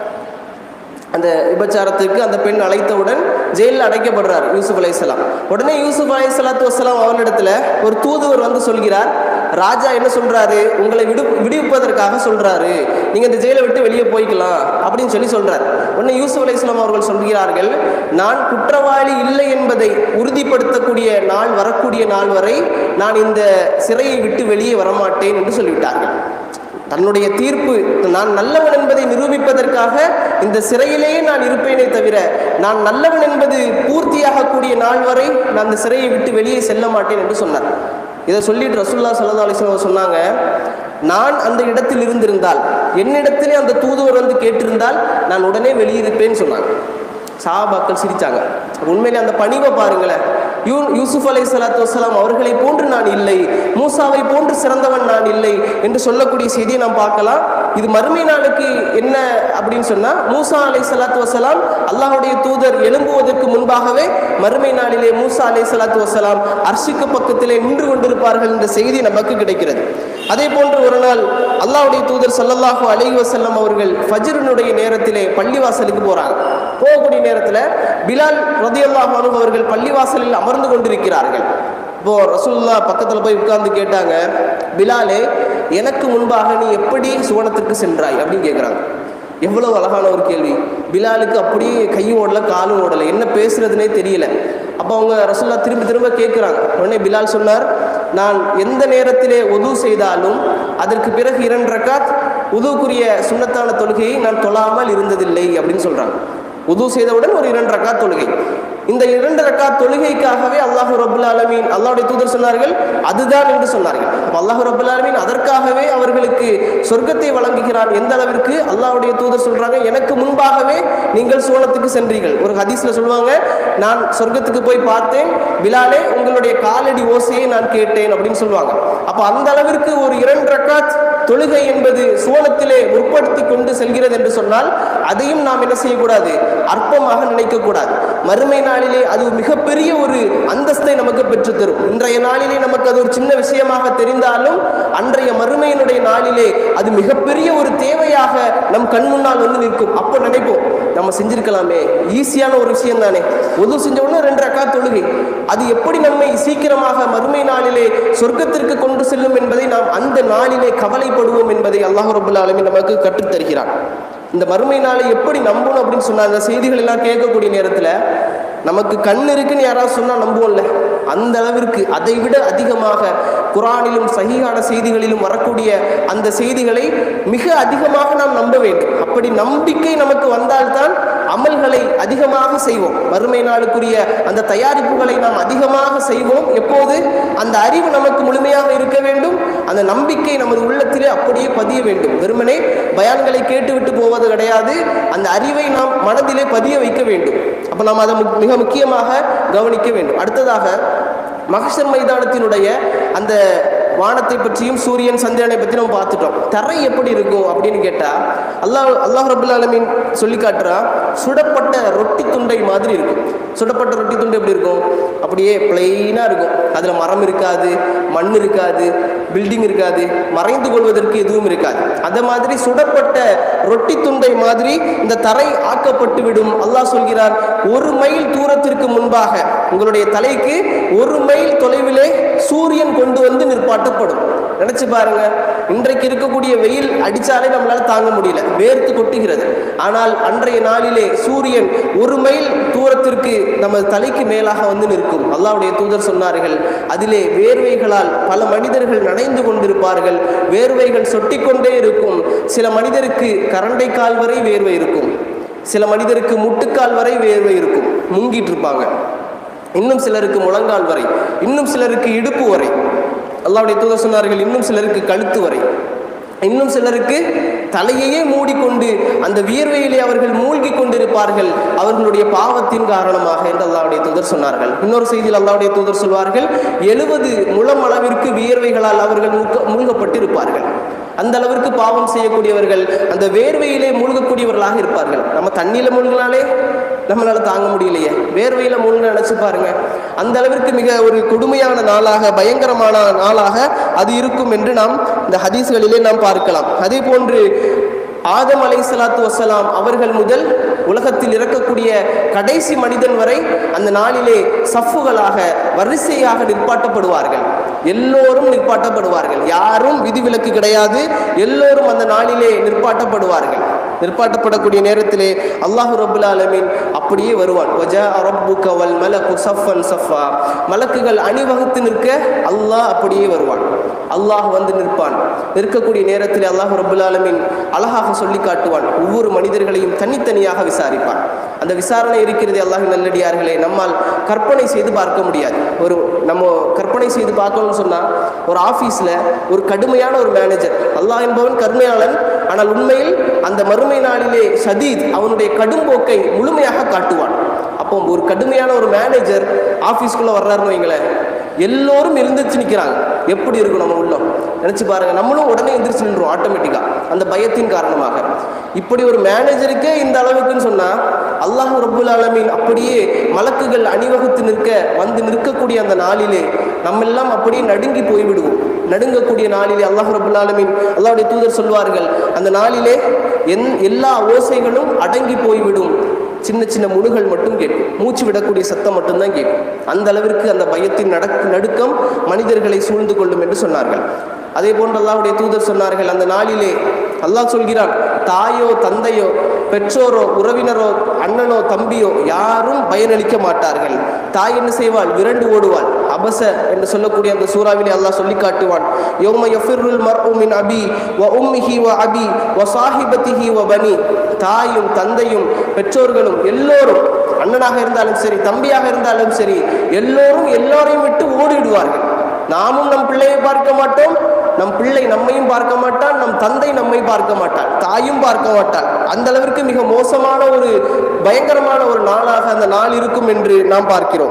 அந்த விபச்சாரத்துக்கு அந்த பெண் அழைத்தவுடன் ஜெயிலில் அடைக்கப்படுறார் யூசுப் அலைஹிஸ்ஸலாம் உடனே யூசுப் அலைஹிஸ்ஸலாத்து வஸ்ஸலாம் அவர்களிடத்துல ஒரு தூதுவர் வந்து சொல்கிறார் ராஜா என்ன சொல்றாரு உங்களை விடு விடுவிப்பதற்காக சொல்றாரு நீங்க இந்த ஜெயிலை விட்டு வெளியே போய்க்கலாம் அப்படின்னு சொல்லி சொல்றார் உடனே யூசுப் அலைஹிஸ்ஸலாம் அவர்கள் சொல்கிறார்கள் நான் குற்றவாளி இல்லை என்பதை உறுதிப்படுத்தக்கூடிய நாள் வரக்கூடிய நாள் வரை நான் இந்த சிறையை விட்டு வெளியே வரமாட்டேன் என்று சொல்லிவிட்டார்கள் தன்னுடைய தீர்ப்பு நான் நல்லவன் என்பதை நிரூபிப்பதற்காக இந்த சிறையிலேயே நான் இருப்பேனே தவிர நான் நல்லவன் என்பது பூர்த்தியாகக்கூடிய நாள் வரை நான் அந்த சிறையை விட்டு வெளியே செல்ல மாட்டேன் என்று சொன்னார் இதை சொல்லிட்டு ரசூல்லா சல்லா அலிஸ்லாம் சொன்னாங்க நான் அந்த இடத்தில் இருந்திருந்தால் என்னிடத்திலே அந்த தூதுவர் வந்து கேட்டிருந்தால் நான் உடனே வெளியிருப்பேன்னு சொன்னாங்க சஹாபாக்கள் சிரிச்சாங்க உண்மையிலே அந்த பணிவை பாருங்களேன் யூ யூசுப் அலை சலாத்து வசலாம் அவர்களை போன்று நான் இல்லை மூசாவை போன்று சிறந்தவன் நான் இல்லை என்று சொல்லக்கூடிய செய்தியை நாம் பார்க்கலாம் இது மறுமை நாளுக்கு என்ன அப்படின்னு சொன்னா மூசா அலை சலாத்து வசலாம் அல்லாஹ்வுடைய தூதர் எழும்புவதற்கு முன்பாகவே மறுமை நாளிலே மூசா அலை சலாத்து வசலாம் அர்ஷிக்கு பக்கத்திலே நின்று கொண்டிருப்பார்கள் என்ற செய்தி நமக்கு கிடைக்கிறது அதே போன்று ஒரு நாள் அல்லாஹ்வுடைய தூதர் ஸல்லல்லாஹு அலைஹி வஸல்லம் அவர்கள் ஃபஜ்ரினுடைய நேரத்திலே பள்ளிவாசலுக்கு போறாங்க போகக்கூடிய நேரத்தில் பிலால் ரதியல்லாஹு அன்ஹு அவர்கள் பள்ளிவாசலில் அமர்ந்து கொண்டிருக்கிறார்கள் இப்போ ரசூலுல்லா பக்கத்தில் போய் உட்கார்ந்து கேட்டாங்க பிலாலே எனக்கு முன்பாக நீ எப்படி சுவனத்திற்கு சென்றாய் அப்படின்னு கேட்குறாங்க எவ்வளவு அழகான ஒரு கேள்வி பிலாலுக்கு அப்படியே கையும் ஓடல காலும் ஓடலை என்ன பேசுறதுனே தெரியல அப்போ அவங்க ரசூல்லா திரும்ப திரும்ப கேட்குறாங்க உடனே பிலால் சொன்னார் நான் எந்த நேரத்திலே உது செய்தாலும் அதற்கு பிறகு இரண்டு ரக்காத் உதுக்குரிய சுன்னத்தான தொழுகையை நான் தொழாமல் இருந்ததில்லை அப்படின்னு சொல்றாங்க உது செய்தவுடன் ஒரு இரண்டு ரக்காத் தொழுகை இந்த இரண்டு ரக்காத் தொழுகைக்காகவே அல்லாஹ் ரபுல் ஆலமீன் அல்லாஹ்வுடைய தூதர் சொன்னார்கள் அதுதான் என்று சொன்னார்கள் அப்ப அல்லாஹ் ரபுல் ஆலமீன் அதற்காகவே அவர்களுக்கு சொர்க்கத்தை வழங்குகிறான் எந்த அளவிற்கு அல்லாஹ்வுடைய தூதர் சொல்றாங்க எனக்கு முன்பாகவே நீங்கள் சுவனத்துக்கு சென்றீர்கள் ஒரு ஹதீஸ்ல சொல்லுவாங்க நான் சொர்க்கத்துக்கு போய் பார்த்தேன் பிலாலே உங்களுடைய காலடி ஓசையை நான் கேட்டேன் அப்படின்னு சொல்லுவாங்க அப்ப அந்த அளவிற்கு ஒரு இரண்டு ரக்காத் தொழுகை என்பது சுவனத்திலே முற்படுத்தி கொண்டு செல்கிறது என்று சொன்னால் அதையும் நாம் என்ன செய்யக்கூடாது அற்பமாக நினைக்கக்கூடாது மறுமை நாளிலே அது மிகப்பெரிய ஒரு அந்தஸ்தை நமக்கு பெற்றுத்தரும் இன்றைய நாளிலே நமக்கு அது ஒரு சின்ன விஷயமாக தெரிந்தாலும் அன்றைய மறுமையினுடைய நாளிலே அது மிகப்பெரிய ஒரு தேவையாக நம் கண் முன்னால் வந்து நிற்கும் அப்போ நினைப்போம் நம்ம செஞ்சிருக்கலாமே ஈஸியான ஒரு விஷயம் தானே உது செஞ்ச உடனே ரெண்டு ரக்கா தொழுகை அது எப்படி நம்மை சீக்கிரமாக மறுமை நாளிலே சொர்க்கத்திற்கு கொண்டு செல்லும் என்பதை நாம் அந்த நாளிலே கவலைப்படுவோம் என்பதை அல்லாஹ் ரபுல்லா ஆலமீன் நமக்கு கற்றுத் தருகிறான் இந்த மறுமை நாளை எப்படி நம்பணும் அப்படின்னு சொன்னா அந்த செய்திகள் எல்லாம் கேட்கக்கூடிய நேரத்தில் நமக்கு கண் இருக்குன்னு யாராவது சொன்னால் நம்புவோம்ல அந்த அளவிற்கு அதை விட அதிகமாக குரானிலும் சகிகான செய்திகளிலும் வரக்கூடிய அந்த செய்திகளை மிக அதிகமாக நாம் நம்ப வேண்டும் அப்படி நம்பிக்கை நமக்கு வந்தால்தான் அமல்களை அதிகமாக செய்வோம் மறுமை நாளுக்குரிய அந்த தயாரிப்புகளை நாம் அதிகமாக செய்வோம் எப்போது அந்த அறிவு நமக்கு முழுமையாக இருக்க வேண்டும் அந்த நம்பிக்கை நமது உள்ளத்திலே அப்படியே பதிய வேண்டும் வெறுமனே பயான்களை கேட்டுவிட்டு போவது கிடையாது அந்த அறிவை நாம் மனதிலே பதிய வைக்க வேண்டும் அப்போ நாம் அதை மு- மிக முக்கியமாக கவனிக்க வேண்டும் அடுத்ததாக மகசர் மைதானத்தினுடைய அந்த வானத்தை பற்றியும் சூரியன் சந்திரனை பற்றி நம்ம பார்த்துட்டோம் தரை எப்படி இருக்கும் அப்படின்னு கேட்டால் அல்லாஹ் அல்லாஹ் ரபுல் ஆலமீன் சொல்லி காட்டுறா சுடப்பட்ட ரொட்டி துண்டை மாதிரி இருக்கும் சுடப்பட்ட ரொட்டி துண்டு எப்படி இருக்கும் அப்படியே பிளெயினாக இருக்கும் அதில் மரம் இருக்காது மண் இருக்காது பில்டிங் இருக்காது மறைந்து கொள்வதற்கு எதுவும் இருக்காது அந்த மாதிரி சுடப்பட்ட ரொட்டி துண்டை மாதிரி இந்த தரை ஆக்கப்பட்டு விடும் அல்லாஹ் சொல்கிறார் ஒரு மைல் தூரத்திற்கு முன்பாக உங்களுடைய தலைக்கு ஒரு மைல் தொலைவிலே சூரியன் கொண்டு வந்து நிற்பாட்டப்படும் நினைச்சு பாருங்க இன்றைக்கு இருக்கக்கூடிய வெயில் அடிச்சாலே நம்மளால தாங்க முடியல வேர்த்து கொட்டுகிறது ஆனால் அன்றைய நாளிலே சூரியன் ஒரு மைல் தூரத்திற்கு நம்ம தலைக்கு மேலாக வந்து நிற்கும் அல்லாஹ்வுடைய தூதர் சொன்னார்கள் அதிலே வேர்வைகளால் பல மனிதர்கள் நனைந்து கொண்டிருப்பார்கள் வேர்வைகள் சொட்டிக்கொண்டே இருக்கும் சில மனிதருக்கு கரண்டை கால் வரை வேர்வை இருக்கும் சில மனிதருக்கு முட்டுக்கால் வரை வேர்வை இருக்கும் முங்கிட்டு இருப்பாங்க இன்னும் சிலருக்கு முழங்கால் வரை இன்னும் சிலருக்கு இடுப்பு வரை அல்லாஹ்வுடைய தூதர் சொன்னார்கள் இன்னும் சிலருக்கு கழுத்து வரை இன்னும் சிலருக்கு தலையையே மூடிக்கொண்டு அந்த வியர்வையிலே அவர்கள் மூழ்கி கொண்டிருப்பார்கள் அவர்களுடைய பாவத்தின் காரணமாக என்று அல்லாஹ்வுடைய தூதர் சொன்னார்கள் இன்னொரு செய்தியில் அல்லாஹ்வுடைய தூதர் சொல்வார்கள் எழுபது முழம் அளவிற்கு வியர்வைகளால் அவர்கள் மூக்க மூழ்கப்பட்டிருப்பார்கள் அந்த அளவிற்கு பாவம் செய்யக்கூடியவர்கள் அந்த வேர்வையிலே மூழ்கக்கூடியவர்களாக இருப்பார்கள் நம்ம தண்ணியில மூழ்கினாலே நம்மளால தாங்க முடியலையே வேர்வையில மூழ்க நினைச்சு பாருங்க அந்த அளவிற்கு மிக ஒரு கொடுமையான நாளாக பயங்கரமான நாளாக அது இருக்கும் என்று நாம் இந்த ஹதீஸ்களிலே நாம் பார்க்கலாம் அதே போன்று ஆதம் அலை சலாத்து வசலாம் அவர்கள் முதல் உலகத்தில் இறக்கக்கூடிய கடைசி மனிதன் வரை அந்த நாளிலே சஃப்புகளாக வரிசையாக நிற்பாட்டப்படுவார்கள் எல்லோரும் நிற்பாட்டப்படுவார்கள் யாரும் விதிவிலக்கு கிடையாது எல்லோரும் அந்த நாளிலே நிற்பாட்டப்படுவார்கள் நிற்பாட்டப்படக்கூடிய நேரத்திலே அல்லாஹு ரபுல் ஆலமீன் அப்படியே வருவான் வஜா ரப்புக வல் மலக்கு சஃபன் சஃபா மலக்குகள் அணிவகுத்து நிற்க அல்லாஹ் அப்படியே வருவான் அல்லாஹ் வந்து நிற்பான் நிற்கக்கூடிய நேரத்தில் அல்லாஹ் ரபுல் ஆலமீன் அழகாக சொல்லி காட்டுவான் ஒவ்வொரு மனிதர்களையும் தனித்தனியாக விசாரிப்பான் அந்த விசாரணை இருக்கிறது அல்லாஹ் நல்லடியார்களே நம்மால் கற்பனை செய்து பார்க்க முடியாது ஒரு நம்ம கற்பனை செய்து பார்க்கணும்னு சொன்னால் ஒரு ஆஃபீஸில் ஒரு கடுமையான ஒரு மேனேஜர் அல்லாஹ் என்பவன் கருணையாளன் ஆனால் உண்மையில் அந்த மறுமை நாளிலே ஷதீத் அவனுடைய கடும்போக்கை முழுமையாக காட்டுவான் அப்போ ஒரு கடுமையான ஒரு மேனேஜர் ஆஃபீஸ்க்குள்ளே வர்றாருன்னு வைங்களேன் எல்லோரும் எழுந்திரிச்சு நிற்கிறாங்க எப்படி இருக்கும் நம்ம உள்ளம் நினச்சி பாருங்க நம்மளும் உடனே எந்திரிச்சு நின்றோம் ஆட்டோமேட்டிக்காக அந்த பயத்தின் காரணமாக இப்படி ஒரு மேனேஜருக்கே இந்த அளவுக்குன்னு சொன்னால் அல்லாஹ் ரப்புல் ஆலமீன் அப்படியே மலக்குகள் அணிவகுத்து நிற்க வந்து நிற்கக்கூடிய அந்த நாளிலே நம்ம எல்லாம் அப்படியே நடுங்கி போய்விடுவோம் நடுங்கக்கூடிய நாளிலே அல்லாஹ் ரப்புல் ஆலமீன் அல்லாஹ்வுடைய தூதர் சொல்வார்கள் அந்த நாளிலே என் எல்லா ஓசைகளும் அடங்கி போய்விடும் சின்ன சின்ன முணுகள் மட்டும் கேட்கும் மூச்சு விடக்கூடிய சத்தம் மட்டும்தான் கேட்கும் அந்த அளவிற்கு அந்த பயத்தின் நடக் நடுக்கம் மனிதர்களை சூழ்ந்து கொள்ளும் என்று சொன்னார்கள் அதே போன்று அல்லாஹ்வுடைய தூதர் சொன்னார்கள் அந்த நாளிலே அல்லாஹ் சொல்கிறான் தாயோ தந்தையோ பெற்றோரோ உறவினரோ அண்ணனோ தம்பியோ யாரும் பயனளிக்க மாட்டார்கள் தாய் என்ன செய்வாள் விரண்டு ஓடுவாள் அபச என்று சொல்லக்கூடிய அந்த சூறாவிலே அல்லாஹ் சொல்லி காட்டுவான் யௌம யஃபிருல் மர்உ மின் அபி வ உம்மிஹி வ அபி வ சாஹிபத்திஹி வ பனி தாயும் தந்தையும் பெற்றோர்களும் எல்லோரும் அண்ணனாக இருந்தாலும் சரி தம்பியாக இருந்தாலும் சரி எல்லோரும் எல்லோரையும் விட்டு ஓடிவிடுவார்கள் நாமும் நம் பிள்ளையை பார்க்க மாட்டோம் நம் பிள்ளை நம்மையும் பார்க்க மாட்டான் நம் தந்தை நம்மை பார்க்க மாட்டான் தாயும் பார்க்க மாட்டான் அந்த அளவிற்கு மிக மோசமான ஒரு பயங்கரமான ஒரு நாளாக அந்த நாள் இருக்கும் என்று நாம் பார்க்கிறோம்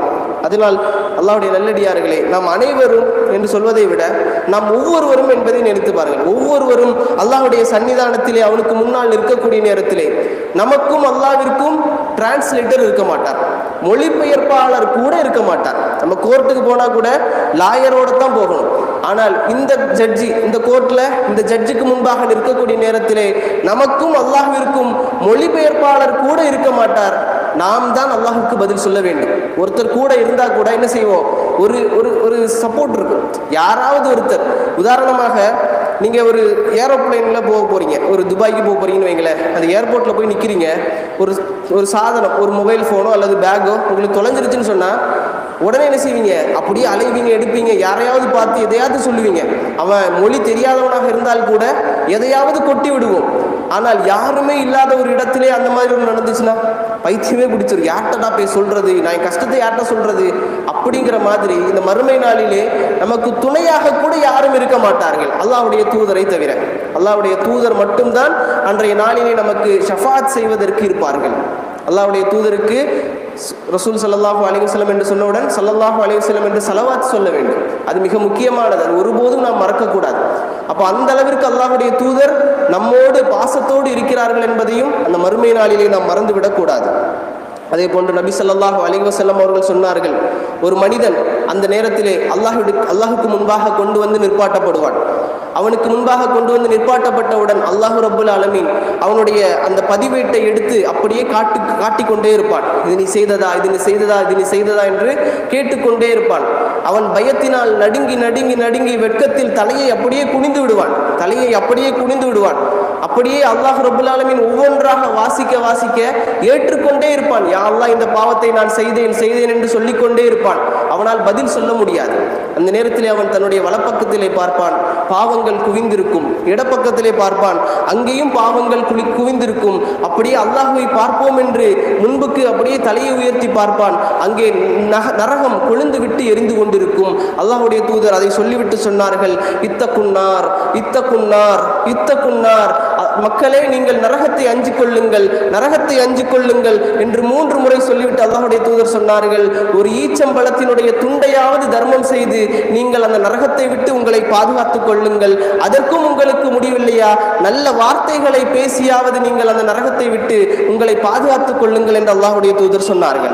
அதனால் அல்லாஹ்வுடைய நல்லடியார்களே நாம் அனைவரும் என்று சொல்வதை விட நாம் ஒவ்வொருவரும் என்பதை நினைத்து பாருங்கள் ஒவ்வொருவரும் அல்லாஹ்வுடைய சன்னிதானத்திலே அவனுக்கு முன்னால் நிற்கக்கூடிய நேரத்திலே நமக்கும் அல்லாஹ்விற்கும் டிரான்ஸ்லேட்டர் இருக்க மாட்டார் மொழிபெயர்ப்பாளர் கூட இருக்க மாட்டார் நம்ம கோர்ட்டுக்கு போனால் கூட லாயரோட தான் போகணும் ஆனால் இந்த ஜட்ஜி இந்த கோர்ட்டில் இந்த ஜட்ஜுக்கு முன்பாக நிற்கக்கூடிய நேரத்திலே நமக்கும் அல்லாஹ்விற்கும் மொழிபெயர்ப்பாளர் கூட இருக்க மாட்டார் நாம் தான் அல்லாஹுக்கு பதில் சொல்ல வேண்டும் ஒருத்தர் கூட இருந்தால் கூட என்ன செய்வோம் ஒரு ஒரு ஒரு சப்போர்ட் இருக்கும் யாராவது ஒருத்தர் உதாரணமாக நீங்கள் ஒரு ஏரோப்ளேனில் போக போகிறீங்க ஒரு துபாய்க்கு போக போகிறீங்கன்னு வைங்களேன் அந்த ஏர்போர்ட்டில் போய் நிற்கிறீங்க ஒரு ஒரு சாதனம் ஒரு மொபைல் ஃபோனோ அல்லது பேக்கோ உங்களுக்கு தொலைஞ்சிருச்சுன்னு சொன்னால் உடனே என்ன செய்வீங்க அப்படியே அலைவீங்க எடுப்பீங்க யாரையாவது பார்த்து எதையாவது சொல்லுவீங்க அவன் மொழி தெரியாதவனாக இருந்தால் கூட எதையாவது கொட்டி விடுவோம் ஆனால் யாருமே இல்லாத ஒரு இடத்திலே அந்த மாதிரி ஒன்று நடந்துச்சுன்னா பைத்தியமே பிடிச்சிரும் யார்கிட்டடா போய் சொல்றது நான் என் கஷ்டத்தை யார்கிட்ட சொல்றது அப்படிங்கிற மாதிரி இந்த மறுமை நாளிலே நமக்கு துணையாக கூட யாரும் இருக்க மாட்டார்கள் அல்லாஹ்வுடைய தூதரை தவிர அல்லாஹ்வுடைய தூதர் மட்டும்தான் அன்றைய நாளிலே நமக்கு ஷஃபாத் செய்வதற்கு இருப்பார்கள் அல்லாஹ்வுடைய தூதருக்கு ரசூல் ஸல்லல்லாஹு அலைஹி வஸல்லம் என்று சொன்னவுடன் ஸல்லல்லாஹு அலைஹி வஸல்லம் என்று சலவாத் சொல்ல வேண்டும் அது மிக முக்கியமானது அது ஒருபோதும் நாம் மறக்கக்கூடாது அப்போ அந்த அளவிற்கு அல்லாஹ்வுடைய தூதர் நம்மோடு பாசத்தோடு இருக்கிறார்கள் என்பதையும் அந்த மறுமை நாளிலே நாம் மறந்து விடக்கூடாது அதே போன்று நபி ஸல்லல்லாஹு அலைஹி வஸல்லம் அவர்கள் சொன்னார்கள் ஒரு மனிதன் அந்த நேரத்திலே அல்லாஹ் அல்லாஹுக்கு முன்பாக கொண்டு வந்து நிற்பாட்டப்படுவான் அவனுக்கு முன்பாக கொண்டு வந்து நிற்பாட்டப்பட்டவுடன் அல்லாஹு ரப்புல் ஆலமீன் அவனுடைய அந்த பதிவேட்டை எடுத்து அப்படியே காட்டு காட்டிக்கொண்டே இருப்பான் இது நீ செய்ததா இது நீ செய்ததா இது நீ செய்ததா என்று கேட்டுக்கொண்டே இருப்பான் அவன் பயத்தினால் நடுங்கி நடுங்கி நடுங்கி வெட்கத்தில் தலையை அப்படியே குனிந்து விடுவான் தலையை அப்படியே குனிந்து விடுவான் அப்படியே அல்லாஹ் ரப்புல் ஆலமீன் ஒவ்வொன்றாக வாசிக்க வாசிக்க ஏற்றுக்கொண்டே இருப்பான் யா அல்லாஹ் இந்த பாவத்தை நான் செய்தேன் செய்தேன் என்று சொல்லிக்கொண்டே இருப்பான் அவனால் பதில் சொல்ல முடியாது அந்த நேரத்திலே அவன் தன்னுடைய வலப்பக்கத்திலே பார்ப்பான் பாவங்கள் குவிந்திருக்கும் இடப்பக்கத்திலே பார்ப்பான் அங்கேயும் பாவங்கள் குளி குவிந்திருக்கும் அப்படியே அல்லாஹுவை பார்ப்போம் என்று முன்புக்கு அப்படியே தலையை உயர்த்தி பார்ப்பான் அங்கே நக- நரகம் கொழுந்து விட்டு எரிந்து கொண்டிருக்கும் அல்லாஹ்வுடைய தூதர் அதை சொல்லிவிட்டு சொன்னார்கள் இத்த குன்னார் இத்த குன்னார் இத்த குன்னார் அ- மக்களே நீங்கள் நரகத்தை அஞ்சிக் கொள்ளுங்கள் நரகத்தை அஞ்சிக் கொள்ளுங்கள் என்று மூன்று முறை சொல்லிவிட்டு அல்லாஹ்வுடைய தூதர் சொன்னார்கள் ஒரு ஈச்சம்பழத்தினுடைய துண்டையாவது தர்மம் செய்து நீங்கள் அந்த நரகத்தை விட்டு உங்களை பாதுகாத்துக் கொள்ளுங்கள் அதற்கும் உங்களுக்கு முடிவில்லையா நல்ல வார்த்தைகளை பேசியாவது நீங்கள் அந்த நரகத்தை விட்டு உங்களை பாதுகாத்துக் கொள்ளுங்கள் என்று அல்லாஹ்வுடைய தூதர் சொன்னார்கள்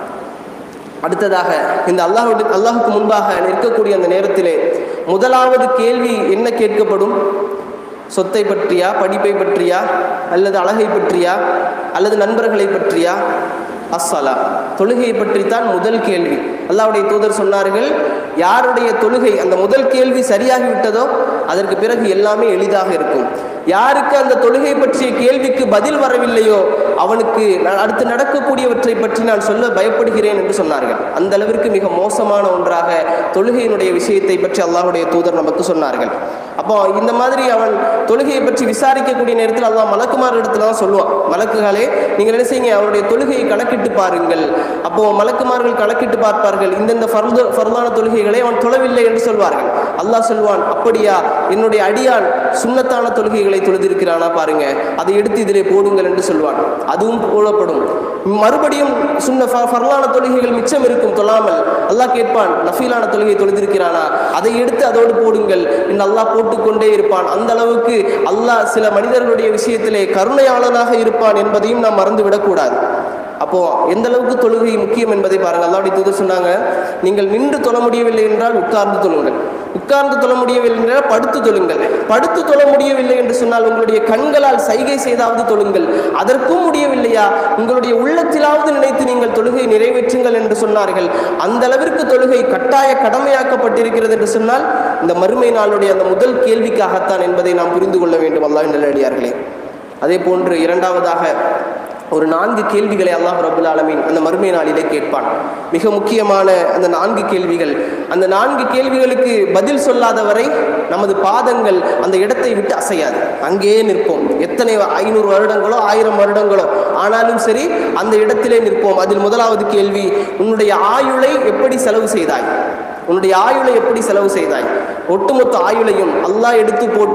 அடுத்ததாக இந்த அல்லாஹ் அல்லாஹுக்கு முன்பாக நிற்கக்கூடிய அந்த நேரத்திலே முதலாவது கேள்வி என்ன கேட்கப்படும் சொத்தை பற்றியா படிப்பை பற்றியா அல்லது அழகை பற்றியா அல்லது நண்பர்களை பற்றியா அஸ்ஸலா தொழுகையை பற்றித்தான் முதல் கேள்வி அல்லாஹ்வுடைய தூதர் சொன்னார்கள் யாருடைய தொழுகை அந்த முதல் கேள்வி சரியாகி விட்டதோ அதற்கு பிறகு எல்லாமே எளிதாக இருக்கும் யாருக்கு அந்த தொழுகை பற்றிய கேள்விக்கு பதில் வரவில்லையோ அவனுக்கு நான் அடுத்து நடக்கக்கூடியவற்றை பற்றி நான் சொல்ல பயப்படுகிறேன் என்று சொன்னார்கள் அந்த அளவிற்கு மிக மோசமான ஒன்றாக தொழுகையினுடைய விஷயத்தை பற்றி அல்லாஹ்வுடைய தூதர் நமக்கு சொன்னார்கள் அப்போ இந்த மாதிரி அவன் தொழுகையை பற்றி விசாரிக்கக்கூடிய நேரத்தில் அல்லாஹ் மலக்குமார் இடத்துல தான் சொல்லுவான் மலக்குகளே நீங்கள் என்ன செய்யுங்க அவருடைய தொழுகையை கணக்கிட்டு பாருங்கள் அப்போ மலக்குமார்கள் கணக்கிட்டு பார்ப்பார்கள் இந்தந்த ஃபர்து ஃபர்தான தொழுகைகளை அவன் தொழவில்லை என்று சொல்வார்கள் அல்லாஹ் சொல்வான் அப்படியா என்னுடைய அடியான் சுன்னத்தான தொழுகைகளை தொழுதிருக்கிறானா பாருங்க அதை எடுத்து இதிலே போடுங்கள் என்று சொல்வான் அதுவும் போடப்படும் மறுபடியும் சுன்ன ஃப- ஃபர்லான தொழுகைகள் மிச்சம் இருக்கும் தொழாமல் அல்லாஹ் கேட்பான் நஃபீலான தொழுகை தொழுதிருக்கிறானா அதை எடுத்து அதோடு போடுங்கள் என்று அல்லாஹ் போட்டுக்கொண்டே இருப்பான் அந்த அளவுக்கு அல்லாஹ் சில மனிதர்களுடைய விஷயத்திலே கருணையாளனாக இருப்பான் என்பதையும் நாம் மறந்து விடக்கூடாது அப்போ எந்த அளவுக்கு தொழுகை முக்கியம் என்பதை பாருங்க அல்லாவுடைய தூதர் சொன்னாங்க நீங்கள் நின்று தொழ முடியவில்லை என்றால் உட்கார்ந்து தொழுங்கள் உட்கார்ந்து தொழ முடியவில்லை என்றால் படுத்து தொழுங்கள் படுத்து தொழ முடியவில்லை என்று சொன்னால் உங்களுடைய கண்களால் சைகை செய்தாவது தொழுங்கள் அதற்கும் முடியவில்லையா உங்களுடைய உள்ளத்திலாவது நினைத்து நீங்கள் தொழுகை நிறைவேற்றுங்கள் என்று சொன்னார்கள் அந்த அளவிற்கு தொழுகை கட்டாய கடமையாக்கப்பட்டிருக்கிறது என்று சொன்னால் இந்த மறுமை நாளுடைய அந்த முதல் கேள்விக்காகத்தான் என்பதை நாம் புரிந்து கொள்ள வேண்டும் அல்லாஹ் நல்லடியார்களே அதே போன்று இரண்டாவதாக ஒரு நான்கு கேள்விகளை அல்லாஹ் ரபுல் ஆலமீன் அந்த மறுமை நாளிலே கேட்பான் மிக முக்கியமான அந்த நான்கு கேள்விகள் அந்த நான்கு கேள்விகளுக்கு பதில் சொல்லாத வரை நமது பாதங்கள் அந்த இடத்தை விட்டு அசையாது அங்கேயே நிற்போம் எத்தனை ஐநூறு வருடங்களோ ஆயிரம் வருடங்களோ ஆனாலும் சரி அந்த இடத்திலே நிற்போம் அதில் முதலாவது கேள்வி உன்னுடைய ஆயுளை எப்படி செலவு செய்தாய் உன்னுடைய ஆயுளை எப்படி செலவு செய்தாய் ஒட்டுமொத்த ஆயுளையும் அல்லாஹ் எடுத்து போட்டு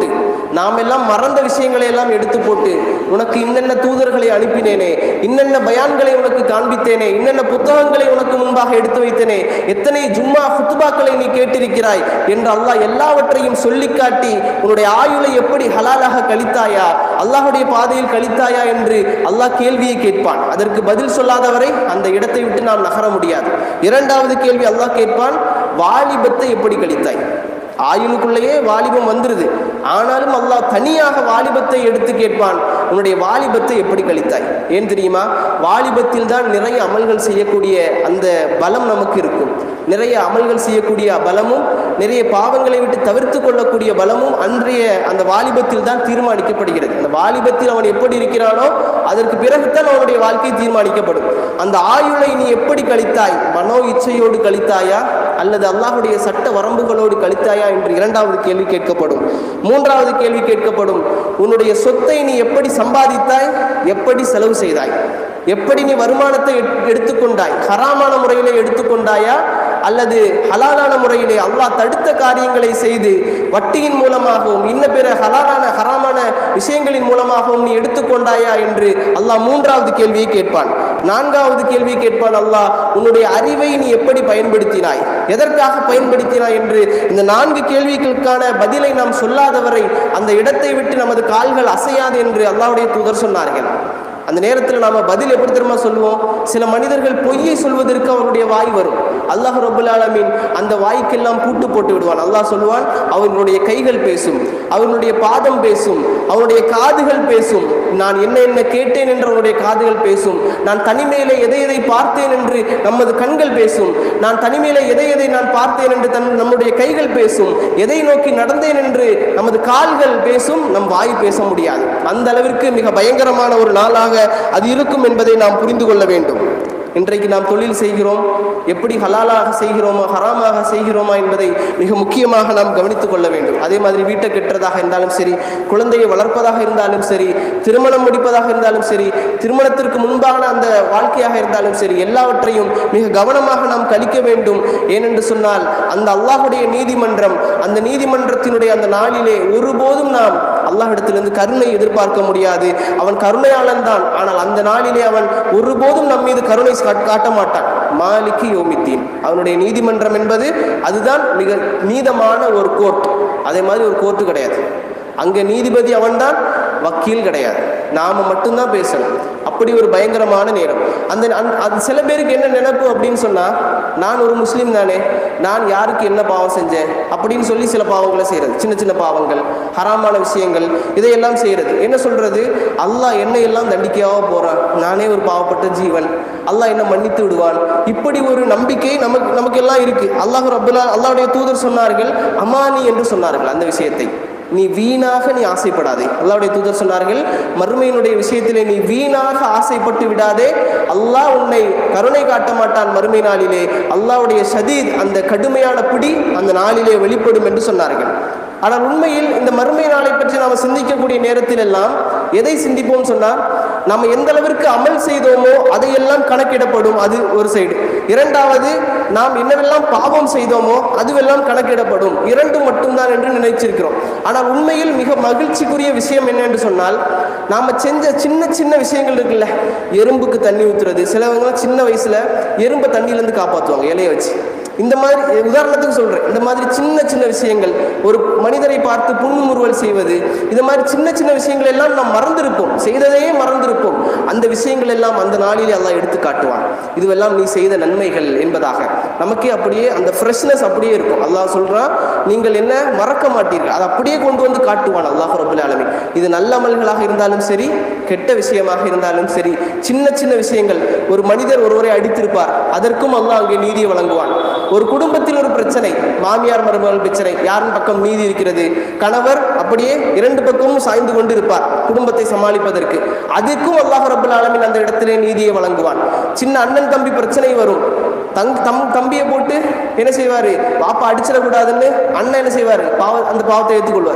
நாம் எல்லாம் மறந்த விஷயங்களை எல்லாம் எடுத்து போட்டு உனக்கு இன்னென்ன தூதர்களை அனுப்பினேனே இன்னென்ன பயான்களை உனக்கு காண்பித்தேனே இன்னென்ன புத்தகங்களை உனக்கு முன்பாக எடுத்து வைத்தேனே எத்தனை ஜும்மா குத்துபாக்களை நீ கேட்டிருக்கிறாய் என்று அல்லாஹ் எல்லாவற்றையும் சொல்லி காட்டி உன்னுடைய ஆயுளை எப்படி ஹலாலாக கழித்தாயா அல்லாஹுடைய பாதையில் கழித்தாயா என்று அல்லாஹ் கேள்வியை கேட்பான் அதற்கு பதில் சொல்லாதவரை அந்த இடத்தை விட்டு நாம் நகர முடியாது இரண்டாவது கேள்வி அல்லாஹ் கேட்பான் வாலிபத்தை எப்படி கழித்தாய் ஆயுளுக்குள்ளேயே வாலிபம் வந்துருது ஆனாலும் அல்லாஹ் தனியாக வாலிபத்தை எடுத்து கேட்பான் உன்னுடைய வாலிபத்தை எப்படி கழித்தாய் ஏன் தெரியுமா வாலிபத்தில் தான் நிறைய அமல்கள் செய்யக்கூடிய அந்த பலம் நமக்கு இருக்கும் நிறைய அமல்கள் செய்யக்கூடிய பலமும் நிறைய பாவங்களை விட்டு தவிர்த்து கொள்ளக்கூடிய பலமும் அன்றைய அந்த வாலிபத்தில் தான் தீர்மானிக்கப்படுகிறது அந்த வாலிபத்தில் அவன் எப்படி இருக்கிறானோ அதற்கு பிறகுதான் அவனுடைய வாழ்க்கை தீர்மானிக்கப்படும் அந்த ஆயுளை நீ எப்படி கழித்தாய் மனோ இச்சையோடு கழித்தாயா அல்லது அல்லாஹுடைய சட்ட வரம்புகளோடு கழித்தாயா என்று இரண்டாவது கேள்வி கேட்கப்படும் மூன்றாவது கேள்வி கேட்கப்படும் உன்னுடைய சொத்தை நீ எப்படி சம்பாதித்தாய் எப்படி செலவு செய்தாய் எப்படி நீ வருமானத்தை எட்- எடுத்துக்கொண்டாய் ஹராமான முறையிலே எடுத்துக்கொண்டாயா அல்லது ஹலாலான முறையிலே அல்லாஹ் தடுத்த காரியங்களை செய்து வட்டியின் மூலமாகவும் இன்ன பிற ஹலாலான ஹராமான விஷயங்களின் மூலமாகவும் நீ எடுத்துக்கொண்டாயா என்று அல்லாஹ் மூன்றாவது கேள்வியை கேட்பான் நான்காவது கேள்வியை கேட்பான் அல்லாஹ் உன்னுடைய அறிவை நீ எப்படி பயன்படுத்தினாய் எதற்காக பயன்படுத்தினாய் என்று இந்த நான்கு கேள்விகளுக்கான பதிலை நாம் சொல்லாதவரை அந்த இடத்தை விட்டு நமது கால்கள் அசையாது என்று அல்லாஹ்வுடைய தூதர் சொன்னார்கள் அந்த நேரத்தில் நாம பதில் எப்படி தெரியுமா சொல்லுவோம் சில மனிதர்கள் பொய்யை சொல்வதற்கு அவருடைய வாய் வரும் அல்லாஹ் ரபுல் ஆலமீன் அந்த வாய்க்கெல்லாம் பூட்டு போட்டு விடுவான் அல்லாஹ் சொல்லுவான் அவர்களுடைய கைகள் பேசும் அவர்களுடைய பாதம் பேசும் அவருடைய காதுகள் பேசும் நான் என்ன என்ன கேட்டேன் என்று அவருடைய காதுகள் பேசும் நான் தனிமையிலே எதை எதை பார்த்தேன் என்று நமது கண்கள் பேசும் நான் தனிமையிலே எதை எதை நான் பார்த்தேன் என்று தன் நம்முடைய கைகள் பேசும் எதை நோக்கி நடந்தேன் என்று நமது கால்கள் பேசும் நம் வாய் பேச முடியாது அந்த அளவிற்கு மிக பயங்கரமான ஒரு நாளாக அது இருக்கும் என்பதை நாம் புரிந்து கொள்ள வேண்டும் இன்றைக்கு நாம் தொழில் செய்கிறோம் எப்படி ஹலாலாக செய்கிறோமா ஹராமாக செய்கிறோமா என்பதை மிக முக்கியமாக நாம் கவனித்துக் கொள்ள வேண்டும் அதே மாதிரி வீட்டை கட்டுறதாக இருந்தாலும் சரி குழந்தையை வளர்ப்பதாக இருந்தாலும் சரி திருமணம் முடிப்பதாக இருந்தாலும் சரி திருமணத்திற்கு முன்பான அந்த வாழ்க்கையாக இருந்தாலும் சரி எல்லாவற்றையும் மிக கவனமாக நாம் கழிக்க வேண்டும் ஏனென்று சொன்னால் அந்த அல்லாஹுடைய நீதிமன்றம் அந்த நீதிமன்றத்தினுடைய அந்த நாளிலே ஒருபோதும் நாம் அல்லாஹ்விடத்திலிருந்து கருணை எதிர்பார்க்க முடியாது அவன் கருணையாளன் தான் ஆனால் அந்த நாளிலே அவன் ஒருபோதும் நம் மீது கருணை காட்- காட்ட மாட்டான் மாலிக்கு யோமித்தீன் அவனுடைய நீதிமன்றம் என்பது அதுதான் மிக நீதமான ஒரு கோர்ட் அதே மாதிரி ஒரு கோர்ட்டு கிடையாது அங்கே நீதிபதி அவன்தான் வக்கீல் கிடையாது நாம மட்டும்தான் பேசணும் அப்படி ஒரு பயங்கரமான நேரம் அந்த அந்த- அது சில பேருக்கு என்ன நினைப்பு அப்படின்னு சொன்னா நான் ஒரு முஸ்லீம் தானே நான் யாருக்கு என்ன பாவம் செஞ்சேன் அப்படின்னு சொல்லி சில பாவங்களை செய்யறது சின்ன சின்ன பாவங்கள் ஹராமான விஷயங்கள் இதையெல்லாம் செய்யறது என்ன சொல்றது அல்லாஹ் என்னை எல்லாம் தண்டிக்கையாக போறான் நானே ஒரு பாவப்பட்ட ஜீவன் அல்லாஹ் என்ன மன்னித்து விடுவான் இப்படி ஒரு நம்பிக்கை நமக்கு நமக்கு எல்லாம் இருக்கு அல்லாஹ் ரபுல்லா அல்லாஹ்வுடைய தூதர் சொன்னார்கள் அமானி என்று சொன்னார்கள் அந்த விஷயத்தை நீ வீணாக நீ ஆசைப்படாதே அல்லாஹ்வுடைய தூதர் சொன்னார்கள் மறுமையினுடைய விஷயத்திலே நீ வீணாக ஆசைப்பட்டு விடாதே அல்லாஹ் உன்னை கருணை காட்ட மாட்டான் மறுமை நாளிலே அல்லாஹ்வுடைய ஷதீத் அந்த கடுமையான பிடி அந்த நாளிலே வெளிப்படும் என்று சொன்னார்கள் ஆனால் உண்மையில் இந்த மறுமை நாளை பற்றி நாம் சிந்திக்கக்கூடிய நேரத்தில் எல்லாம் எதை சிந்திப்போம் சொன்னால் நாம் எந்த அளவிற்கு அமல் செய்தோமோ அதையெல்லாம் கணக்கிடப்படும் அது ஒரு சைடு இரண்டாவது நாம் என்னவெல்லாம் பாவம் செய்தோமோ அதுவெல்லாம் கணக்கிடப்படும் இரண்டு மட்டும்தான் என்று நினைச்சிருக்கிறோம் ஆனால் உண்மையில் மிக மகிழ்ச்சிக்குரிய விஷயம் என்ன என்று சொன்னால் நாம் செஞ்ச சின்ன சின்ன விஷயங்கள் இருக்குல்ல எறும்புக்கு தண்ணி ஊத்துறது சிலவங்கலாம் சின்ன வயசுல எறும்பை தண்ணியிலேருந்து காப்பாற்றுவாங்க இலைய வச்சு இந்த மாதிரி உதாரணத்துக்கு சொல்றேன் இந்த மாதிரி சின்ன சின்ன விஷயங்கள் ஒரு மனிதரை பார்த்து புன்முறுவல் செய்வது இந்த மாதிரி சின்ன சின்ன விஷயங்கள் எல்லாம் நாம் மறந்திருப்போம் செய்ததையே மறந்திருப்போம் அந்த விஷயங்கள் எல்லாம் அந்த நாளிலே அல்லாஹ் எடுத்து காட்டுவான் இதுவெல்லாம் நீ செய்த நன்மைகள் என்பதாக நமக்கே அப்படியே அந்த ஃப்ரெஷ்னஸ் அப்படியே இருக்கும் அல்லாஹ் சொல்றான் நீங்கள் என்ன மறக்க மாட்டீர்கள் அதை அப்படியே கொண்டு வந்து காட்டுவான் அல்லாஹ் ரபுல் ஆலமீன் இது நல்ல அமல்களாக இருந்தாலும் சரி கெட்ட விஷயமாக இருந்தாலும் சரி சின்ன சின்ன விஷயங்கள் ஒரு மனிதர் ஒருவரை அடித்திருப்பார் அதற்கும் அல்லாஹ் அங்கே நீதியை வழங்குவான் ஒரு குடும்பத்தில் ஒரு பிரச்சனை மாமியார் மருமகள் பிரச்சனை யாரின் பக்கம் நீதி இருக்கிறது கணவர் அப்படியே இரண்டு பக்கமும் சாய்ந்து கொண்டு இருப்பார் குடும்பத்தை சமாளிப்பதற்கு அதுக்கும் அல்லாஹ் ரபுல் ஆலமீன் அந்த இடத்திலே நீதியை வழங்குவான் சின்ன அண்ணன் தம்பி பிரச்சனை வரும் தங் தம் தம்பியை போட்டு என்ன செய்வாரு பாப்பா அடிச்சிடக்கூடாதுன்னு அண்ணன் என்ன செய்வாரு பாவ அந்த பாவத்தை ஏற்றுக்கொள்வார்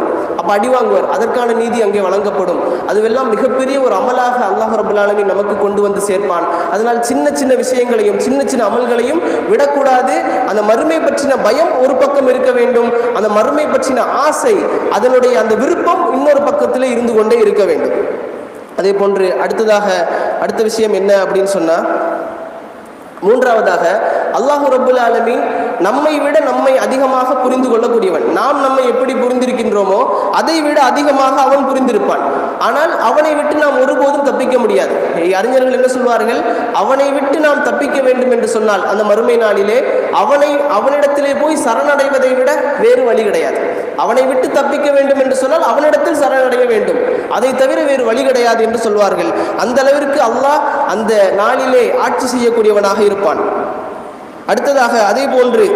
அப்போ அடி வாங்குவார் அதற்கான நீதி அங்கே வழங்கப்படும் அதுவெல்லாம் மிகப்பெரிய ஒரு அமலாக அல்லாஹ் ரபுல் ஆலமீன் நமக்கு கொண்டு வந்து சேர்ப்பான் அதனால் சின்ன சின்ன விஷயங்களையும் சின்ன சின்ன அமல்களையும் விடக்கூடாது அந்த மறுமை பற்றின பயம் ஒரு பக்கம் இருக்க வேண்டும் அந்த மறுமை பற்றின ஆசை அதனுடைய அந்த விருப்பம் இன்னொரு பக்கத்திலே இருந்து கொண்டே இருக்க வேண்டும் அதே போன்று அடுத்ததாக அடுத்த விஷயம் என்ன அப்படின்னு சொன்னா மூன்றாவதாக அல்லாஹு ரபுல் ஆலமீன் நம்மை விட நம்மை அதிகமாக புரிந்து கொள்ளக்கூடியவன் நாம் நம்மை எப்படி புரிந்திருக்கின்றோமோ அதை விட அதிகமாக அவன் புரிந்திருப்பான் ஆனால் அவனை விட்டு நாம் ஒருபோதும் தப்பிக்க முடியாது அறிஞர்கள் என்ன சொல்வார்கள் அவனை விட்டு நாம் தப்பிக்க வேண்டும் என்று சொன்னால் அந்த மறுமை நாளிலே அவனை அவனிடத்திலே போய் சரணடைவதை விட வேறு வழி கிடையாது அவனை விட்டு தப்பிக்க வேண்டும் என்று சொன்னால் அவனிடத்தில் சரணடைய வேண்டும் அதை தவிர வேறு வழி கிடையாது என்று சொல்வார்கள் அந்த அளவிற்கு அல்லாஹ் அந்த நாளிலே ஆட்சி செய்யக்கூடியவனாக இருப்பான் அடுத்ததாக அதே போன்று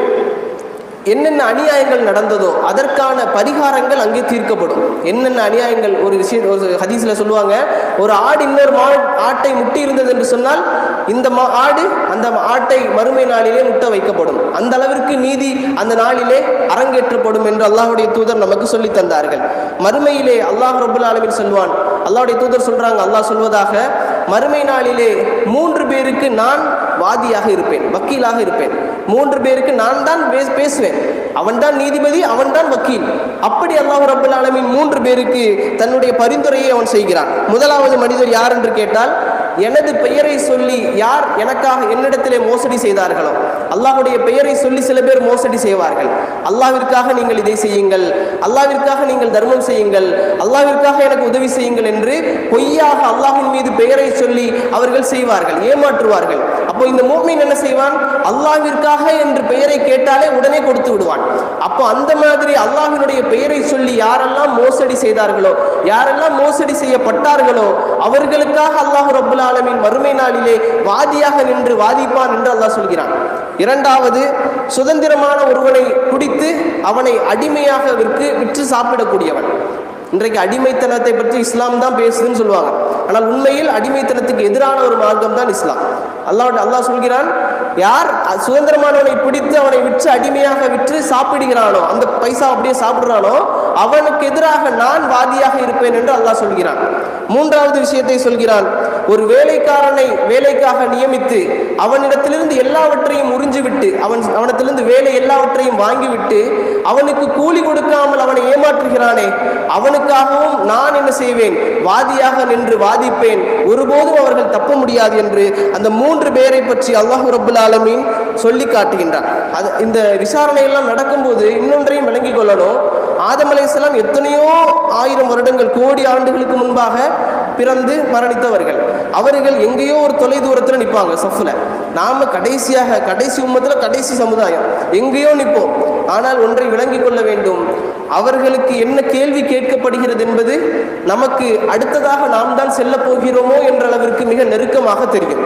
என்னென்ன அநியாயங்கள் நடந்ததோ அதற்கான பரிகாரங்கள் அங்கே தீர்க்கப்படும் என்னென்ன அநியாயங்கள் ஒரு விஷயம் ஒரு ஹதீஸ்ல சொல்லுவாங்க ஒரு ஆடு இன்னொரு மா ஆட்டை முட்டி இருந்தது என்று சொன்னால் இந்த மா ஆடு அந்த ஆட்டை மறுமை நாளிலே முட்ட வைக்கப்படும் அந்த அளவிற்கு நீதி அந்த நாளிலே அரங்கேற்றப்படும் என்று அல்லாஹுடைய தூதர் நமக்கு சொல்லி தந்தார்கள் மறுமையிலே அல்லாஹ் ரபுல் ஆலமின் சொல்வான் அல்லாஹுடைய தூதர் சொல்றாங்க அல்லாஹ் சொல்வதாக மறுமை நாளிலே மூன்று பேருக்கு நான் வாதியாக இருப்பேன் வக்கீலாக இருப்பேன் மூன்று பேருக்கு நான் தான் பேச- பேசுவேன் அவன்தான் நீதிபதி அவன்தான் வக்கீல் அப்படி அல்லாஹ் ரபுல் ஆலமீன் மூன்று பேருக்கு தன்னுடைய பரிந்துரையை அவன் செய்கிறான் முதலாவது மனிதர் யார் என்று கேட்டால் எனது பெயரை சொல்லி யார் எனக்காக என்னிடத்திலே மோசடி செய்தார்களோ அல்லாஹ்வுடைய பெயரை சொல்லி சில பேர் மோசடி செய்வார்கள் அல்லாஹ்விற்காக நீங்கள் இதை செய்யுங்கள் அல்லாஹ்விற்காக நீங்கள் தர்மம் செய்யுங்கள் அல்லாஹ்விற்காக எனக்கு உதவி செய்யுங்கள் என்று பொய்யாக அல்லாஹ்வின் மீது பெயரை சொல்லி அவர்கள் செய்வார்கள் ஏமாற்றுவார்கள் அப்போ இந்த மூமின் என்ன செய்வான் அல்லாஹ்விற்காக என்று பெயரை கேட்டாலே உடனே கொடுத்து விடுவான் அப்போ அந்த மாதிரி அல்லாஹ்வினுடைய பெயரை சொல்லி யாரெல்லாம் மோசடி செய்தார்களோ யாரெல்லாம் மோசடி செய்யப்பட்டார்களோ அவர்களுக்காக அல்லாஹ் ரப்புல் ஆலமீன் மறுமை நாளிலே வாதியாக நின்று வாதிப்பான் என்று அல்லாஹ் சொல்கிறான் இரண்டாவது சுதந்திரமான ஒருவனை குடித்து அவனை அடிமையாக விற்கு விற்று சாப்பிடக்கூடியவன் இன்றைக்கு அடிமைத்தனத்தை பற்றி இஸ்லாம் தான் பேசுதுன்னு சொல்லுவாங்க ஆனால் உண்மையில் அடிமைத்தனத்துக்கு எதிரான ஒரு மார்க்கம் தான் இஸ்லாம் அல்லாஹ் அல்லாஹ் சொல்கிறான் யார் அ- சுதந்திரமானவனை பிடித்து அவனை விற்று அடிமையாக விற்று சாப்பிடுகிறானோ அந்த பைசா அப்படியே சாப்பிடுறானோ அவனுக்கு எதிராக நான் வாதியாக இருப்பேன் என்று அல்லாஹ் சொல்கிறான் மூன்றாவது விஷயத்தை சொல்கிறான் ஒரு வேலைக்காரனை வேலைக்காக நியமித்து அவனிடத்திலிருந்து எல்லாவற்றையும் உறிஞ்சிவிட்டு அவன் அவனிடத்திலிருந்து வேலை எல்லாவற்றையும் வாங்கிவிட்டு அவனுக்கு கூலி கொடுக்காமல் அவனை ஏமாற்றுகிறானே அவனுக்காகவும் நான் என்ன செய்வேன் வாதியாக நின்று வாதிப்பேன் ஒருபோதும் அவர்கள் தப்ப முடியாது என்று அந்த மூன்று பேரை பற்றி அல்லாஹ் ரபுல் ஆலமீன் சொல்லி காட்டுகின்றான் அது இந்த விசாரணை எல்லாம் நடக்கும்போது இன்னொன்றையும் விளங்கிக் கொள்ளணும் ஆதம் அலைஹிஸ்ஸலாம் எத்தனையோ ஆயிரம் வருடங்கள் கோடி ஆண்டுகளுக்கு முன்பாக பிறந்து மரணித்தவர்கள் அவர்கள் எங்கேயோ ஒரு தொலை தூரத்தில் நிற்பாங்க சஃப்ல நாம கடைசியாக கடைசி உம்மத்தில் கடைசி சமுதாயம் எங்கேயோ நிற்போம் ஆனால் ஒன்றை விளங்கிக் கொள்ள வேண்டும் அவர்களுக்கு என்ன கேள்வி கேட்கப்படுகிறது என்பது நமக்கு அடுத்ததாக நாம் தான் செல்லப் போகிறோமோ என்ற அளவிற்கு மிக நெருக்கமாக தெரியும்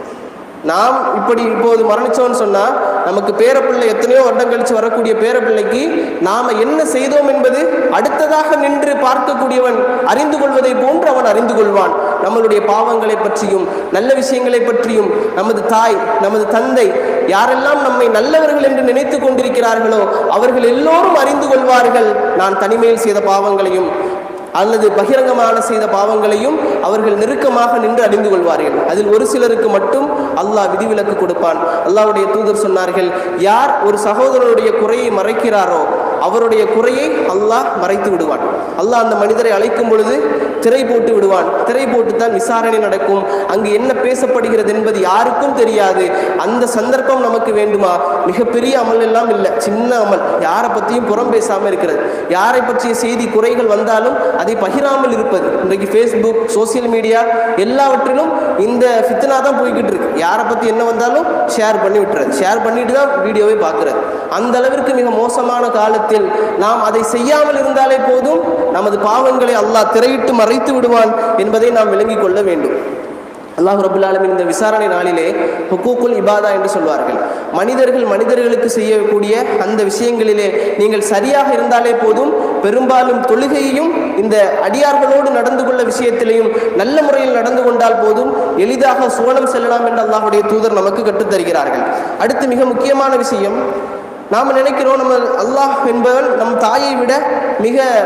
நாம் இப்படி இப்போது மரணிச்சோம்னு சொன்னா நமக்கு பேரப்பிள்ளை எத்தனையோ வருடம் கழிச்சு வரக்கூடிய பேரப்பிள்ளைக்கு நாம என்ன செய்தோம் என்பது அடுத்ததாக நின்று பார்க்கக்கூடியவன் அறிந்து கொள்வதை போன்று அவன் அறிந்து கொள்வான் நம்மளுடைய பாவங்களை பற்றியும் நல்ல விஷயங்களை பற்றியும் நமது தாய் நமது தந்தை யாரெல்லாம் நம்மை நல்லவர்கள் என்று நினைத்து கொண்டிருக்கிறார்களோ அவர்கள் எல்லோரும் அறிந்து கொள்வார்கள் நான் தனிமையில் செய்த பாவங்களையும் அல்லது பகிரங்கமான செய்த பாவங்களையும் அவர்கள் நெருக்கமாக நின்று அறிந்து கொள்வார்கள் அதில் ஒரு சிலருக்கு மட்டும் அல்லாஹ் விதிவிலக்கு கொடுப்பான் அல்லாஹ்வுடைய தூதர் சொன்னார்கள் யார் ஒரு சகோதரனுடைய குறையை மறைக்கிறாரோ அவருடைய குறையை அல்லாஹ் மறைத்து விடுவான் அல்லாஹ் அந்த மனிதரை அழைக்கும் பொழுது திரை போட்டு விடுவான் திரை போட்டு தான் விசாரணை நடக்கும் அங்கு என்ன பேசப்படுகிறது என்பது யாருக்கும் தெரியாது அந்த சந்தர்ப்பம் நமக்கு வேண்டுமா மிகப்பெரிய அமல் எல்லாம் இல்லை சின்ன அமல் யாரை பற்றியும் புறம் பேசாமல் இருக்கிறது யாரை பற்றிய செய்தி குறைகள் வந்தாலும் அதை பகிராமல் இருப்பது இன்றைக்கு ஃபேஸ்புக் சோசியல் மீடியா எல்லாவற்றிலும் இந்த ஃபித்னா தான் போய்கிட்டு இருக்கு யாரை பற்றி என்ன வந்தாலும் ஷேர் பண்ணி விட்டுறது ஷேர் பண்ணிட்டு தான் வீடியோவை பார்க்குறது அந்த அளவிற்கு மிக மோசமான காலத்தில் நாம் அதை செய்யாமல் இருந்தாலே போதும் நமது பாவங்களை அல்லாஹ் திரையிட்டு மறைத்து விடுவான் என்பதை நாம் விளங்கிக் கொள்ள வேண்டும் அல்லாஹ் ரபுல் ஆலமீன் இந்த விசாரணை நாளிலே ஹுக்கூக்குல் இபாதா என்று சொல்வார்கள் மனிதர்கள் மனிதர்களுக்கு செய்யக்கூடிய அந்த விஷயங்களிலே நீங்கள் சரியாக இருந்தாலே போதும் பெரும்பாலும் தொழுகையையும் இந்த அடியார்களோடு நடந்து கொள்ள விஷயத்திலையும் நல்ல முறையில் நடந்து கொண்டால் போதும் எளிதாக சுவனம் செல்லலாம் என்று அல்லாஹ்வுடைய தூதர் நமக்கு கற்றுத் தருகிறார்கள் அடுத்து மிக முக்கியமான விஷயம் நாம் நினைக்கிறோம் நம்ம அல்லாஹ் என்பவன் நம் தாயை விட மிக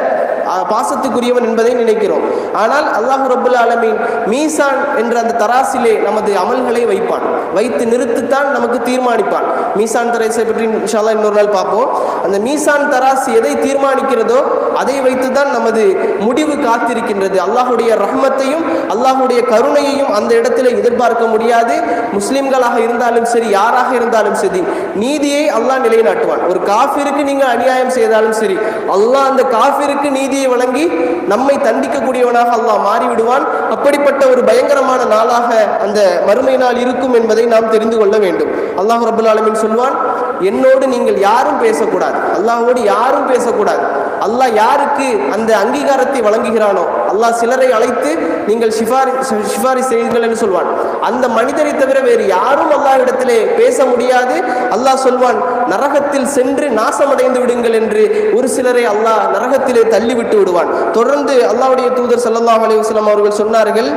அஹ், பாசத்துக்குரியவன் என்பதை நினைக்கிறோம் ஆனால் அல்லாஹ் ரபுல் ஆலமீன் மீசான் என்ற அந்த தராசிலே நமது அமல்களை வைப்பான் வைத்து நிறுத்தித்தான் நமக்கு தீர்மானிப்பான் மீசான் தராசை பற்றி இன்ஷால்லா இன்னொரு நாள் பார்ப்போம் அந்த மீசான் தராசு எதை தீர்மானிக்கிறதோ அதை வைத்து தான் நமது முடிவு காத்திருக்கின்றது அல்லாஹுடைய ரஹ்மத்தையும் அல்லாஹுடைய கருணையையும் அந்த இடத்துல எதிர்பார்க்க முடியாது முஸ்லிம்களாக இருந்தாலும் சரி யாராக இருந்தாலும் சரி நீதியை அல்லாஹ் நிலைநாட்டுவான் ஒரு காஃபிருக்கு நீங்கள் அநியாயம் செய்தாலும் சரி அல்லாஹ் அந்த காஃபிருக்கு நீதியை வழங்கி நம்மை தண்டிக்கக்கூடியவனாக அல்லாஹ் மாறிவிடுவான் அப்படிப்பட்ட ஒரு பயங்கரமான நாளாக அந்த மறுமை நாள் இருக்கும் என்பதை நாம் தெரிந்து கொள்ள வேண்டும் அல்லாஹ் ரபுல் ஆலமீன் சொல்வான் என்னோடு நீங்கள் யாரும் பேசக்கூடாது அல்லாஹ்வோடு யாரும் பேசக்கூடாது அல்லாஹ் யாருக்கு அந்த அங்கீகாரத்தை வழங்குகிறானோ அல்லாஹ் சிலரை அழைத்து நீங்கள் சிபாரி சிபாரி செய்யுங்கள் என்று சொல்வான் அந்த மனிதரை தவிர வேறு யாரும் அல்லாஹ்விடத்திலே பேச முடியாது அல்லாஹ் சொல்வான் நரகத்தில் சென்று நாசமடைந்து விடுங்கள் என்று ஒரு சிலரை அல்லாஹ் நரகத்திலே தள்ளிவிட்டு விடுவான் தொடர்ந்து அல்லாஹ்வுடைய தூதர் ஸல்லல்லாஹு அலைஹி வஸல்லம் அவர்கள் சொன்னார்கள்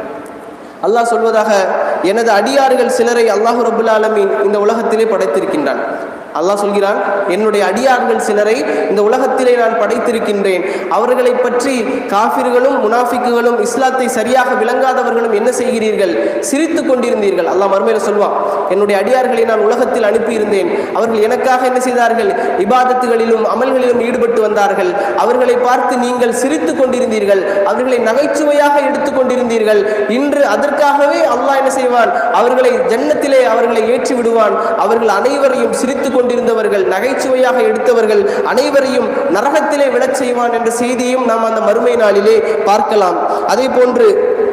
அல்லாஹ் சொல்வதாக எனது அடியார்கள் சிலரை அல்லாஹ் ரபுல் ஆலமீன் இந்த உலகத்திலே படைத்திருக்கின்றான் அல்லாஹ் சொல்கிறான் என்னுடைய அடியார்கள் சிலரை இந்த உலகத்திலே நான் படைத்திருக்கின்றேன் அவர்களை பற்றி காஃபிர்களும் முனாஃபிக்குகளும் இஸ்லாத்தை சரியாக விளங்காதவர்களும் என்ன செய்கிறீர்கள் சிரித்து கொண்டிருந்தீர்கள் அல்லாஹ் மறுமையில சொல்வான் என்னுடைய அடியார்களை நான் உலகத்தில் அனுப்பியிருந்தேன் அவர்கள் எனக்காக என்ன செய்தார்கள் இபாதத்துகளிலும் அமல்களிலும் ஈடுபட்டு வந்தார்கள் அவர்களை பார்த்து நீங்கள் சிரித்து கொண்டிருந்தீர்கள் அவர்களை நகைச்சுவையாக எடுத்துக் கொண்டிருந்தீர்கள் இன்று அதற்காகவே அல்லாஹ் என்ன செய்வான் அவர்களை ஜன்னத்திலே அவர்களை ஏற்றி விடுவான் அவர்கள் அனைவரையும் சிரித்து கொண்டிருந்தவர்கள் நகைச்சுவையாக எடுத்தவர்கள் அனைவரையும் நரகத்திலே விழச் செய்வான் என்ற செய்தியும் நாம் அந்த மறுமை நாளிலே பார்க்கலாம் அதே போன்று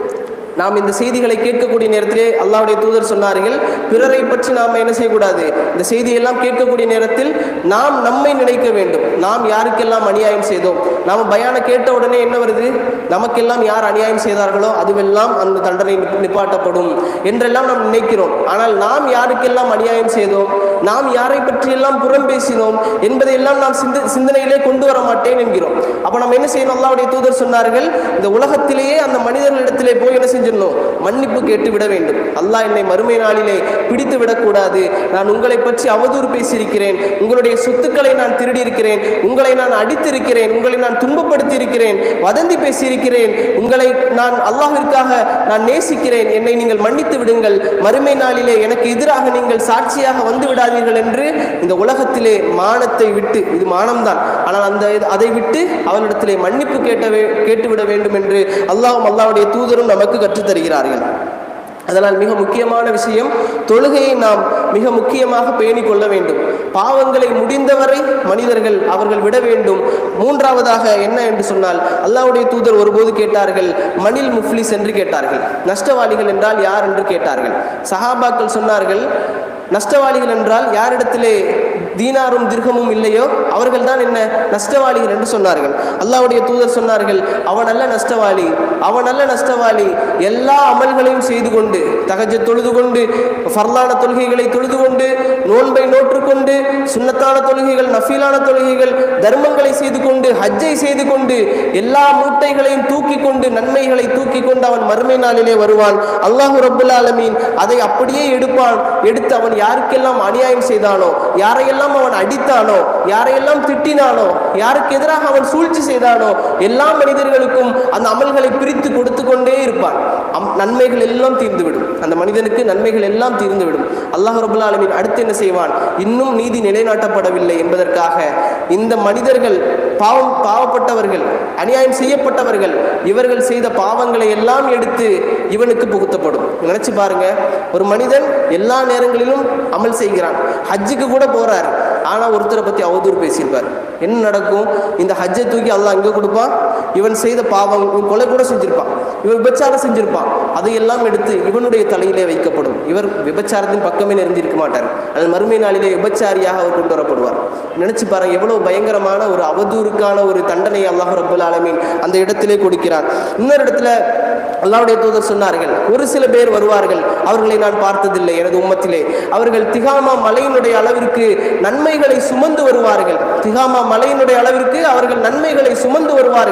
நாம் இந்த செய்திகளை கேட்கக்கூடிய நேரத்திலே அல்லாஹ்வுடைய தூதர் சொன்னார்கள் பிறரை பற்றி நாம் என்ன செய்யக்கூடாது இந்த செய்தியெல்லாம் கேட்கக்கூடிய நேரத்தில் நாம் நம்மை நினைக்க வேண்டும் நாம் யாருக்கெல்லாம் அநியாயம் செய்தோம் நாம் பயான கேட்ட உடனே என்ன வருது நமக்கெல்லாம் யார் அநியாயம் செய்தார்களோ அதுவெல்லாம் அந்த தண்டனை நிப்ப- நிப்பாட்டப்படும் என்றெல்லாம் நாம் நினைக்கிறோம் ஆனால் நாம் யாருக்கெல்லாம் அநியாயம் செய்தோம் நாம் யாரை பற்றியெல்லாம் புறம் பேசினோம் என்பதையெல்லாம் நாம் சிந்த சிந்தனையிலே கொண்டு வர மாட்டேன் என்கிறோம் அப்ப நம்ம என்ன செய்யணும் அல்லாஹ்வுடைய தூதர் சொன்னார்கள் இந்த உலகத்திலேயே அந்த மனிதர்களிடத்திலே போய் என்ன செஞ்சிடணும் மன்னிப்பு கேட்டு விட வேண்டும் அல்லாஹ் என்னை மறுமை நாளிலே பிடித்து விடக்கூடாது நான் உங்களை பற்றி அவதூறு பேசியிருக்கிறேன் உங்களுடைய சொத்துக்களை நான் திருடியிருக்கிறேன் உங்களை நான் அடித்திருக்கிறேன் உங்களை நான் துன்பப்படுத்தி இருக்கிறேன் வதந்தி பேசியிருக்கிறேன் உங்களை நான் அல்லாஹ்விற்காக நான் நேசிக்கிறேன் என்னை நீங்கள் மன்னித்து விடுங்கள் மறுமை நாளிலே எனக்கு எதிராக நீங்கள் சாட்சியாக வந்து விடாதீர்கள் என்று இந்த உலகத்திலே மானத்தை விட்டு இது மானம்தான் ஆனால் அந்த இது- அதை விட்டு அவனிடத்திலே மன்னிப்பு கேட்ட வே- கேட்டுவிட வேண்டும் என்று அல்லாஹ்வும் அல்லாஹ்வுடைய தூதரும் நமக்கு கற்றுத் தருகிறார்கள் அதனால் மிக முக்கியமான விஷயம் தொழுகையை நாம் மிக முக்கியமாக பேணிக் கொள்ள வேண்டும் பாவங்களை முடிந்தவரை மனிதர்கள் அவர்கள் விட வேண்டும் மூன்றாவதாக என்ன என்று சொன்னால் அல்லாஹ்வுடைய தூதர் ஒருபோது கேட்டார்கள் மணில் முஃப்லிஸ் என்று கேட்டார்கள் நஷ்டவாளிகள் என்றால் யார் என்று கேட்டார்கள் சஹாபாக்கள் சொன்னார்கள் நஷ்டவாளிகள் என்றால் யாரிடத்திலே தீனாரும் திர்கமும் இல்லையோ அவர்கள் தான் என்ன நஷ்டவாளிகள் என்று சொன்னார்கள் அல்லாஹ்வுடைய தூதர் சொன்னார்கள் அவன் அல்ல நஷ்டவாளி அவன் அல்ல நஷ்டவாளி எல்லா அமல்களையும் செய்து கொண்டு தகஜ தொழுது கொண்டு ஃபர்லான தொழுகைகளை தொழுது கொண்டு நோன்பை நோற்றுக்கொண்டு சுன்னத்தான தொழுகைகள் நஃபீலான தொழுகைகள் தர்மங்களை செய்து கொண்டு ஹஜ்ஜை செய்து கொண்டு எல்லா மூட்டைகளையும் தூக்கி கொண்டு நன்மைகளை தூக்கி கொண்டு அவன் மறுமை நாளிலே வருவான் அல்லாஹு ரப்புல் ஆலமீன் அதை அப்படியே எடுப்பான் எடுத்து அவன் யாருக்கெல்லாம் அநியாயம் செய்தானோ யாரையெல்லாம் அவன் அடித்தானோ யாரையெல்லாம் திட்டினானோ யாருக்கு எதிராக அவன் சூழ்ச்சி செய்தானோ எல்லா மனிதர்களுக்கும் அந்த அமல்களை பிரித்து கொடுத்து கொண்டே இருப்பான் அம்- நன்மைகள் எல்லாம் தீர்ந்துவிடும் அந்த மனிதனுக்கு நன்மைகள் எல்லாம் தீர்ந்துவிடும் அல்லாஹ் ரபுல் ஆலமீன் அடுத்து என்ன செய்வான் இன்னும் நீதி நிலைநாட்டப்படவில்லை என்பதற்காக இந்த மனிதர்கள் பாவம் பாவப்பட்டவர்கள் அநியாயம் செய்யப்பட்டவர்கள் இவர்கள் செய்த பாவங்களை எல்லாம் எடுத்து இவனுக்கு புகுத்தப்படும் நினைச்சு பாருங்க ஒரு மனிதன் எல்லா நேரங்களிலும் அமல் செய்கிறான் ஹஜ்ஜுக்கு கூட போறார் ஆனா ஒருத்தரை பத்தி அவதூறு பேசியிருப்பார் என்ன நடக்கும் இந்த ஹஜ்ஜை தூக்கி அல்லாஹ் இங்க கொடுப்பான் இவன் செய்த பாவம் இவன் கொலை கூட செஞ்சிருப்பான் இவன் விபச்சாரம் செஞ்சிருப்பான் அதையெல்லாம் எடுத்து இவனுடைய தலையிலே வைக்கப்படும் இவர் விபச்சாரத்தின் பக்கமே நெருங்கியிருக்க மாட்டார் அது மறுமை நாளிலே விபச்சாரியாக அவர் கொண்டு வரப்படுவார் நினைச்சு பாருங்க எவ்வளவு பயங்கரமான ஒரு அவதூறுக்கான ஒரு தண்டனை அல்லாஹ் ரப்பல் ஆலமீன் அந்த இடத்திலே கொடுக்கிறார் இன்னொரு இடத்துல அல்லாஹ்வுடைய தூதர் சொன்னார்கள் ஒரு சில பேர் வருவார்கள் அவர்களை நான் பார்த்ததில்லை எனது உம்மத்திலே அவர்கள் திகாமா மலையினுடைய அளவிற்கு நன்மைகளை சுமந்து வருவார்கள் திகாமா மலையினுடைய அளவிற்கு அவர்கள் நன்மைகளை சுமந்து வருவார்கள்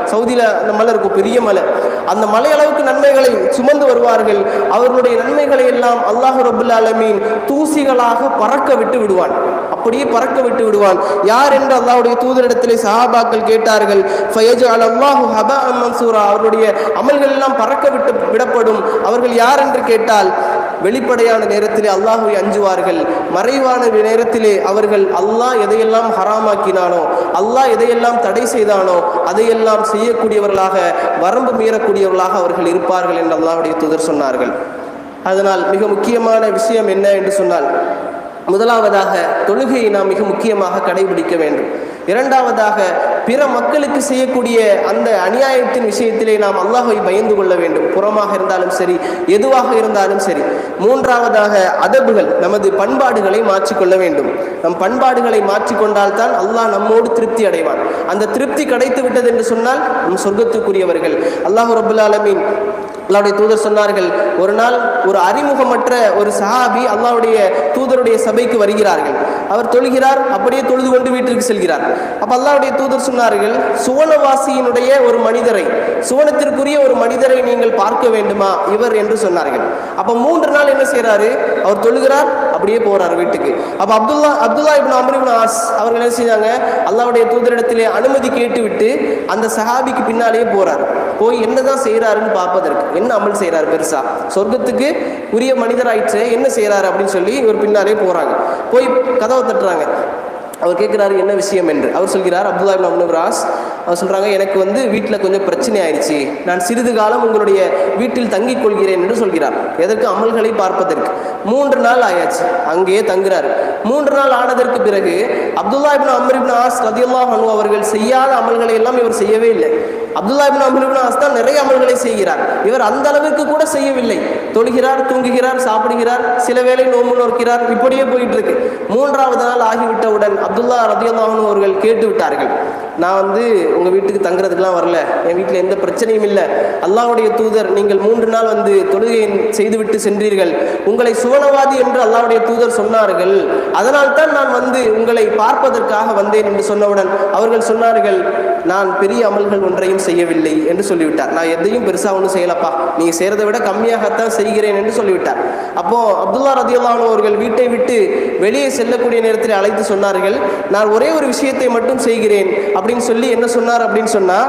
சவுதியில் அந்த மலை இருக்கும் பெரிய மலை அந்த மலை அளவுக்கு நன்மைகளை சுமந்து வருவார்கள் அவர்களுடைய நன்மைகளை எல்லாம் அல்லாஹு ரபுல் ஆலமீன் தூசிகளாக பறக்க விட்டு விடுவான் அப்படியே பறக்க விட்டு விடுவான் யார் என்று அல்லாஹ்வுடைய தூதரிடத்திலே சஹாபாக்கள் கேட்டார்கள் ஃபயஜ்அல் அல்லாஹு ஹபஅம் மன்சூரா அவர்களுடைய அமல்கள் எல்லாம் பறக்க விட்டு விடப்படும் அவர்கள் யார் என்று கேட்டால் வெளிப்படையான நேரத்திலே அல்லாஹுவை அஞ்சுவார்கள் மறைவான நேரத்திலே அவர்கள் அல்லாஹ் எதையெல்லாம் ஹராமாக்கினானோ அல்லாஹ் எதையெல்லாம் தடை செய்தானோ அதையெல்லாம் செய்யக்கூடியவர்களாக வரம்பு மீறக்கூடியவர்களாக அவர்கள் இருப்பார்கள் என்று அல்லாஹ்வுடைய தூதர் சொன்னார்கள் அதனால் மிக முக்கியமான விஷயம் என்ன என்று சொன்னால் முதலாவதாக தொழுகையை நாம் மிக முக்கியமாக கடைபிடிக்க வேண்டும் இரண்டாவதாக பிற மக்களுக்கு செய்யக்கூடிய அந்த அநியாயத்தின் விஷயத்திலே நாம் அல்லாஹை பயந்து கொள்ள வேண்டும் புறமாக இருந்தாலும் சரி எதுவாக இருந்தாலும் சரி மூன்றாவதாக அதபுகள் நமது பண்பாடுகளை மாற்றிக்கொள்ள வேண்டும் நம் பண்பாடுகளை மாற்றிக்கொண்டால் தான் அல்லாஹ் நம்மோடு திருப்தி அடைவான் அந்த திருப்தி கிடைத்து விட்டது என்று சொன்னால் நம் சொர்க்கத்துக்குரியவர்கள் அல்லாஹ் ரபுல் ஆலமீன் அல்லாவுடைய தூதர் சொன்னார்கள் ஒரு நாள் ஒரு அறிமுகமற்ற ஒரு சஹாபி அல்லாவுடைய தூதருடைய சபைக்கு வருகிறார்கள் அவர் தொழுகிறார் அப்படியே தொழுது கொண்டு வீட்டிற்கு செல்கிறார் அப்ப அல்லாவுடைய தூதர் சொன்னார்கள் சுவனவாசியினுடைய ஒரு மனிதரை சுவனத்திற்குரிய ஒரு மனிதரை நீங்கள் பார்க்க வேண்டுமா இவர் என்று சொன்னார்கள் அப்ப மூன்று நாள் என்ன செய்றாரு அவர் தொழுகிறார் அப்படியே போறார் வீட்டுக்கு அப்ப Abdullah Abdullah ibn Amr ibn Aas அவர்கள் என்ன செஞ்சாங்க அல்லாவுடைய தூதரிடத்திலே அனுமதி கேட்டுவிட்டு அந்த சஹாபிக்கு பின்னாலேயே போறார் போய் என்னதான் செய்யறாருன்னு பார்ப்பதற்கு என்ன அமல் செய்யறாரு பெருசா சொர்க்கத்துக்கு உரிய மனிதராயிற்று என்ன செய்யறாரு அப்படின்னு சொல்லி இவர் பின்னாலே போறாங்க போய் கதவை தட்டுறாங்க அவர் கேட்குறாரு என்ன விஷயம் என்று அவர் சொல்கிறார் அப்துல்லா இப்னு அம்ரு ராஸ் அவர் சொல்றாங்க எனக்கு வந்து வீட்டில் கொஞ்சம் பிரச்சனை ஆயிடுச்சு நான் சிறிது காலம் உங்களுடைய வீட்டில் தங்கிக் கொள்கிறேன் என்று சொல்கிறார் எதற்கு அமல்களை பார்ப்பதற்கு மூன்று நாள் ஆயாச்சு அங்கேயே தங்குறாரு மூன்று நாள் ஆனதற்கு பிறகு Abdullah ibn Amr ibn Aas ரதியுல்லாஹ் அனு அவர்கள் செய்யாத அமல்களை எல்லாம் இவர் செய்யவே இல்லை Abdullah ibn Amr ibn Aas தான் நிறைய அமல்களை செய்கிறார் இவர் அந்த அளவுக்கு கூட செய்யவில்லை தொழுகிறார் தூங்குகிறார் சாப்பிடுகிறார் சில வேளை நோம்பு நோக்கிறார் இப்படியே போயிட்டு இருக்கு மூன்றாவது நாள் ஆகிவிட்டவுடன் அப்துல்லா ரதியுல்லாஹ் அவர்கள் கேட்டு விட்டார்கள் நான் வந்து உங்கள் வீட்டுக்கு தங்குறதுக்கெலாம் வரல என் வீட்டில் எந்த பிரச்சனையும் இல்லை அல்லாஹ்வுடைய தூதர் நீங்கள் மூன்று நாள் வந்து தொழுகையை செய்துவிட்டு சென்றீர்கள் உங்களை சுவனவாதி என்று அல்லாஹ்வுடைய தூதர் சொன்னார்கள் அதனால் தான் நான் வந்து உங்களை பார்ப்பதற்காக வந்தேன் என்று சொன்னவுடன் அவர்கள் சொன்னார்கள் நான் பெரிய அமல்கள் ஒன்றையும் செய்யவில்லை என்று சொல்லிவிட்டார் நான் எதையும் பெருசாக ஒன்றும் செய்யலப்பா நீங்கள் செய்கிறதை விட கம்மியாகத்தான் செய்கிறேன் என்று சொல்லிவிட்டார் அப்போ அப்துல்லா ரதியுல்லான் அவர்கள் வீட்டை விட்டு வெளியே செல்லக்கூடிய நேரத்தில் அழைத்து சொன்னார்கள் நான் ஒரே ஒரு விஷயத்தை மட்டும் செய்கிறேன் அப்படின்னு சொல்லி என்ன சொன்னார் அப்படின்னு சொன்னா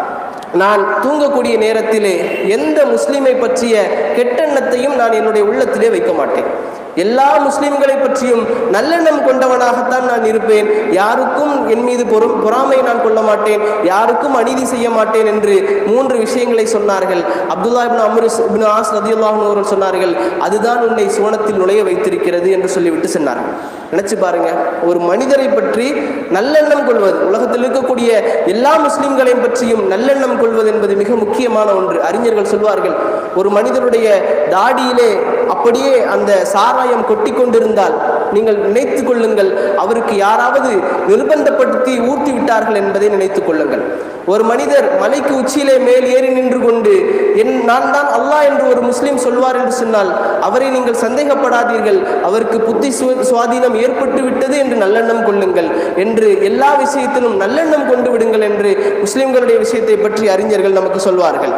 நான் தூங்கக்கூடிய நேரத்திலே எந்த முஸ்லிமை பற்றிய கெட்டெண்ணத்தையும் நான் என்னுடைய உள்ளத்திலே வைக்க மாட்டேன் எல்லா முஸ்லிம்களை பற்றியும் நல்லெண்ணம் கொண்டவனாகத்தான் நான் இருப்பேன் யாருக்கும் என் மீது பொறு பொறாமை நான் கொள்ள மாட்டேன் யாருக்கும் அநீதி செய்ய மாட்டேன் என்று மூன்று விஷயங்களை சொன்னார்கள் அப்துல்லா இப்னு அம்ரு இப்னு ஆஸ் ரதியுல்லாஹ் அவர்கள் சொன்னார்கள் அதுதான் உன்னை சுவனத்தில் நுழைய வைத்திருக்கிறது என்று சொல்லிவிட்டு சொன்னார்கள் நினைச்சு பாருங்க ஒரு மனிதரை பற்றி நல்லெண்ணம் கொள்வது உலகத்தில் இருக்கக்கூடிய எல்லா முஸ்லிம்களையும் பற்றியும் நல்லெண்ணம் கொள்வது என்பது மிக முக்கியமான ஒன்று அறிஞர்கள் சொல்வார்கள் ஒரு மனிதனுடைய தாடியிலே அப்படியே அந்த சாராயம் கொட்டி கொண்டிருந்தால் நீங்கள் நினைத்து கொள்ளுங்கள் அவருக்கு யாராவது நிர்பந்தப்படுத்தி ஊட்டி விட்டார்கள் என்பதை நினைத்துக் கொள்ளுங்கள் ஒரு மனிதர் மலைக்கு உச்சியிலே மேல் ஏறி நின்று கொண்டு என் நான் தான் அல்லாஹ் என்று ஒரு முஸ்லீம் சொல்வார் என்று சொன்னால் அவரை நீங்கள் சந்தேகப்படாதீர்கள் அவருக்கு புத்தி சு- சுவாதீனம் ஏற்பட்டு விட்டது என்று நல்லெண்ணம் கொள்ளுங்கள் என்று எல்லா விஷயத்திலும் நல்லெண்ணம் கொண்டு விடுங்கள் என்று முஸ்லிம்களுடைய விஷயத்தை பற்றி அறிஞர்கள் நமக்கு சொல்வார்கள்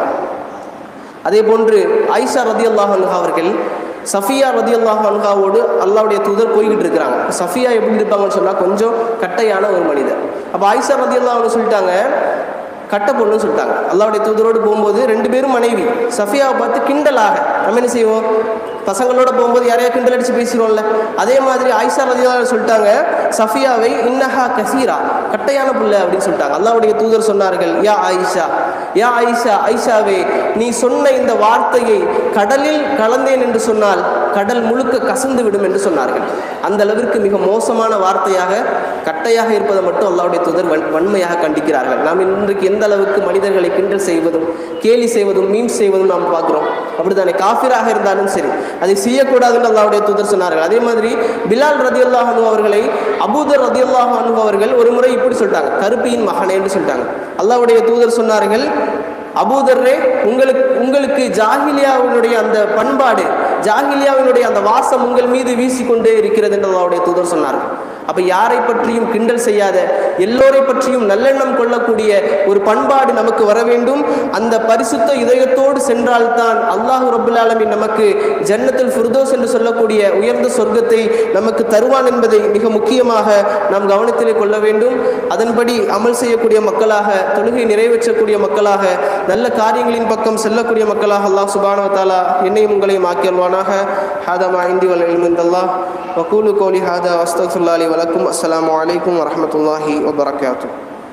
அதே போன்று ஐஷா ரதி அல்லாஹ் அவர்கள் சஃபியா ரதி அல்லாஹ் அன்ஹாவோடு அல்லாவுடைய தூதர் போய்கிட்டு இருக்கிறாங்க சஃபியா எப்படி இருப்பாங்கன்னு சொன்னால் கொஞ்சம் கட்டையான ஒரு மனிதர் அப்போ ஐஷா ரதி அல்லாஹ் சொல்லிட்டாங்க கட்ட பொண்ணுன்னு சொல்லிட்டாங்க அல்லாவுடைய தூதரோடு போகும்போது ரெண்டு பேரும் மனைவி சஃபியாவை பார்த்து கிண்டலாக நம்ம என்ன செய்வோம் பசங்களோட போகும்போது யாரையா கிண்டல் அடிச்சு பேசிடுவோம்ல அதே மாதிரி ஆயிஷா ரதியா சொல்லிட்டாங்க சஃபியாவை இன்னஹா கசீரா கட்டையான புள்ள அப்படின்னு சொல்லிட்டாங்க அல்லாவுடைய தூதர் சொன்னார்கள் யா ஆயிஷா யா ஆயிஷா ஐஷாவே நீ சொன்ன இந்த வார்த்தையை கடலில் கலந்தேன் என்று சொன்னால் கடல் முழுக்க கசந்து விடும் என்று சொன்னார்கள் அந்த அளவிற்கு மிக மோசமான வார்த்தையாக கட்டையாக இருப்பதை மட்டும் அல்லாவுடைய தூதர் வன் வன்மையாக கண்டிக்கிறார்கள் நாம் இன்றைக்கு எந்த அளவுக்கு மனிதர்களை கிண்டல் செய்வதும் கேலி செய்வதும் மீன் செய்வதும் நாம் பார்க்குறோம் அப்படித்தானே காஃபிராக இருந்தாலும் சரி அதை செய்யக்கூடாதுன்னு அல்லாவுடைய தூதர் சொன்னார்கள் அதே மாதிரி பிலால் ரதியுல்லாஹ் அனு அவர்களை அபூதர் ரதியுல்லாஹ் அனு அவர்கள் ஒரு முறை இப்படி சொல்லிட்டாங்க கருப்பியின் மகனே என்று சொல்லிட்டாங்க அல்லாவுடைய தூதர் சொன்னார்கள் அபூதர்ரே உங்களுக்கு உங்களுக்கு ஜாகிலியாவினுடைய அந்த பண்பாடு ஜாகிலியாவினுடைய அந்த வாசம் உங்கள் மீது வீசிக்கொண்டே இருக்கிறது என்று அல்லாவுடைய தூதர் சொன்னார்கள் அப்ப அப்ப யாரை பற்றியும் கிண்டல் செய்யாத எல்லோரை பற்றியும் நல்லெண்ணம் கொள்ளக்கூடிய ஒரு பண்பாடு நமக்கு வர வேண்டும் அந்த பரிசுத்த இதயத்தோடு சென்றால்தான் அல்லாஹு ரபுல் ஆலமீன் நமக்கு ஜன்னத்துல் ஃபிர்தோஸ் என்று சொல்லக்கூடிய உயர்ந்த சொர்க்கத்தை நமக்கு தருவான் என்பதை மிக முக்கியமாக நாம் கவனத்திலே கொள்ள வேண்டும் அதன்படி அமல் செய்யக்கூடிய மக்களாக தொழுகை நிறைவேற்றக்கூடிய மக்களாக நல்ல காரியங்களின் பக்கம் செல்லக்கூடிய மக்களாக அல்லாஹ் சுபானவ தாலா என்னையும் உங்களையும் ஆக்கியல்வானாக ஹாதா மா இந்தி வல் இல்மிந்தல்லாஹ் வகூலு கோலி ஹாதா அஸ்தக்ஃபுல்லா அலி வலக்கும் அஸ்ஸலாமு அலைக்கும் வரஹ்மத்துல்லாஹி வபரகாத்துஹ்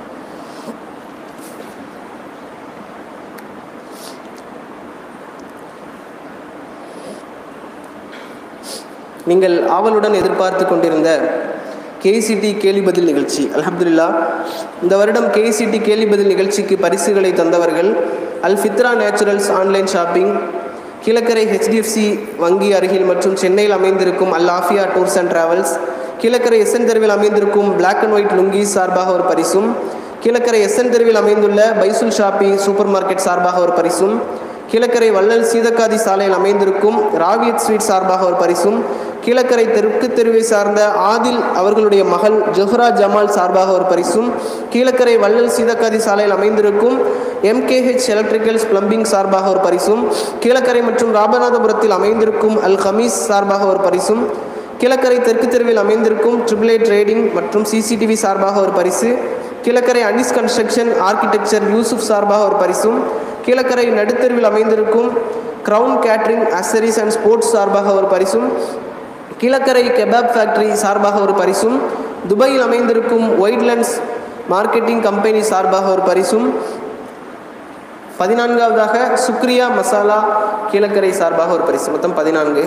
நீங்கள் ஆவலுடன் எதிர்பார்த்து கொண்டிருந்த கேசிடி கேலி பதில் நிகழ்ச்சி அல்ஹம்துலில்லா இந்த வருடம் கேசிடி கேலி பதில் நிகழ்ச்சிக்கு பரிசுகளை தந்தவர்கள் Al Fitra naturals online shopping Kilakarai HDFC வங்கி அருகில் மற்றும் சென்னையில் அமைந்திருக்கும் Al Afiya tours and travels Kilakarai SN தெருவில் அமைந்திருக்கும் பிளாக் அண்ட் ஒயிட் லுங்கீஸ் சார்பாக ஒரு பரிசும் கீழக்கரை எஸ்என் தெருவில் அமைந்துள்ள பைசுல் ஷாப்பி சூப்பர் மார்க்கெட் சார்பாக ஒரு பரிசும் கீழக்கரை வள்ளல் சீதக்காதி சாலையில் அமைந்திருக்கும் ராவியத் ஸ்வீட் சார்பாக ஒரு பரிசும் கீழக்கரை தெற்கு தெருவை சார்ந்த ஆதில் அவர்களுடைய மகள் ஜொஹ்ரா ஜமால் சார்பாக ஒரு பரிசும் கீழக்கரை வள்ளல் சீதக்காதி சாலையில் அமைந்திருக்கும் எம்கேஹெச் எலக்ட்ரிக்கல்ஸ் பிளம்பிங் சார்பாக ஒரு பரிசும் கீழக்கரை மற்றும் ராமநாதபுரத்தில் அமைந்திருக்கும் அல் ஹமீஸ் சார்பாக ஒரு பரிசும் கீழக்கரை தெற்கு தெருவில் அமைந்திருக்கும் ட்ரிபிள் ஏ ட்ரேடிங் மற்றும் சிசிடிவி சார்பாக ஒரு பரிசு கீழக்கரை அனிஸ் கன்ஸ்ட்ரக்ஷன் ஆர்கிடெக்சர் யூசுப் சார்பாக ஒரு பரிசும் கீழக்கரை நடுத்தெருவில் அமைந்திருக்கும் கிரவுன் கேட்ரிங் அசரிஸ் அண்ட் ஸ்போர்ட்ஸ் சார்பாக ஒரு பரிசும் கீழக்கரை கெபாப் ஃபேக்டரி சார்பாக ஒரு பரிசும் துபாயில் அமைந்திருக்கும் ஒயிட்லண்ட்ஸ் மார்க்கெட்டிங் கம்பெனி சார்பாக ஒரு பரிசும் பதினான்காவதாக சுக்ரியா மசாலா கீழக்கரை சார்பாக ஒரு பரிசு மொத்தம் பதினான்கு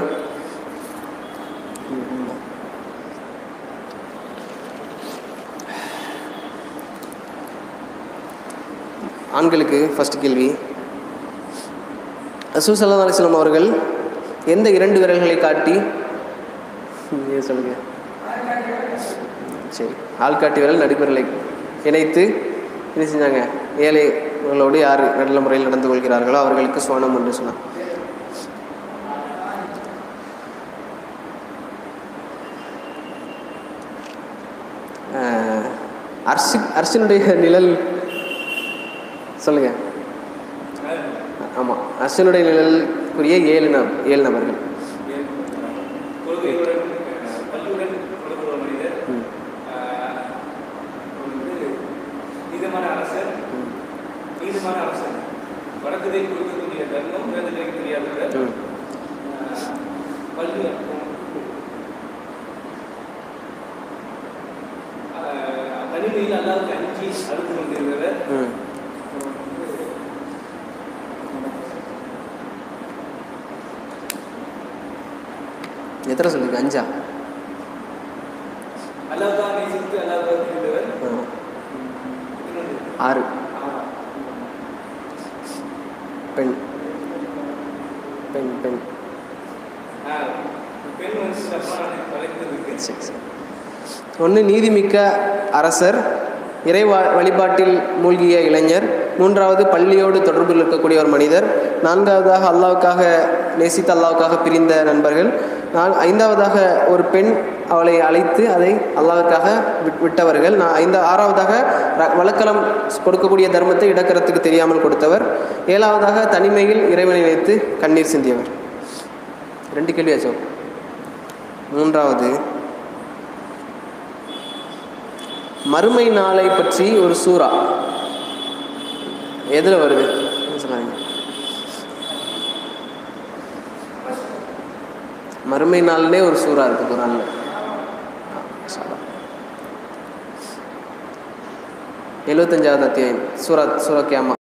ஆண்களுக்கு ஃபர்ஸ்ட் கேள்வி ரசூ சல்லா அலிஸ்லாம் அவர்கள் எந்த இரண்டு விரல்களை காட்டி நீங்க சொல்லுங்க சரி ஆள்காட்டி விரல் நடுவிரலை இணைத்து என்ன செஞ்சாங்க ஏழைகளோடு யார் நல்ல முறையில் நடந்து கொள்கிறார்களோ அவர்களுக்கு சோனம் என்று சொன்னார் ஆஹ், அர்ஷி அர்ஷனுடைய நிழல் சொல்லுங்க ஆமாம் அர்ஷனுடைய நிழலுக்குரிய ஏழு நபர் ஏழு நபர்கள் கொள்கையுடன் அஹ், கல்வியுடன் தொடர்புள்ள மனிதர் ம். அஹ், வந்து நீதமான அரசர் நீதமான அரசர் வடக்கதை கொடுக்கக்கூடிய தர்மம் வேதனை தெரியாதவர் ம் அஹ், கல்வி அஹ், தனிமையில் அல்லாவுக்கு அஞ்சு அழுத்து கொண்டிருந்தவர் ம் எத்தனை சொல்லுங்க அஞ்சா அல்லாவுக்காக நேசித்து அல்லாவுக்காக இருந்தவர் ஆ. இன்னொன்று ஆறு ஆஹ், பெண் பெண் பெண் ஆஹ், பெண் வந்து தப்பான தலைக்கிறதுக்கு சரி சரி ஒன்று நீதிமிக்க அரசர் இறை வா- வழிபாட்டில் மூழ்கிய இளைஞர் மூன்றாவது பள்ளியோடு தொடர்பில் இருக்கக்கூடிய ஒரு மனிதர் நான்காவதாக அல்லாவுக்காக நேசித்து அல்லாவுக்காக பிரிந்த நண்பர்கள் நான் ஐந்தாவதாக ஒரு பெண் அவளை அழைத்து அதை அல்லாவிற்காக விட்- விட்டவர்கள் நான் ஐந்தா ஆறாவதாக ர- வழக்கலம் கொடுக்கக்கூடிய தர்மத்தை இடக்கரத்துக்கு தெரியாமல் கொடுத்தவர் ஏழாவதாக தனிமையில் இறைவனை நினைத்து கண்ணீர் சிந்தியவர் ரெண்டு கேள்வியாச்சோ மூன்றாவது மறுமை நாளை பற்றி ஒரு சூறா எதில் வருது சொல்லாதீங்க மறுமை நாள்னே ஒரு சூறா இருக்கு குரான்ல எழுபத்தஞ்சாவது அத்தியாயம் சூரா சூரா கியாமா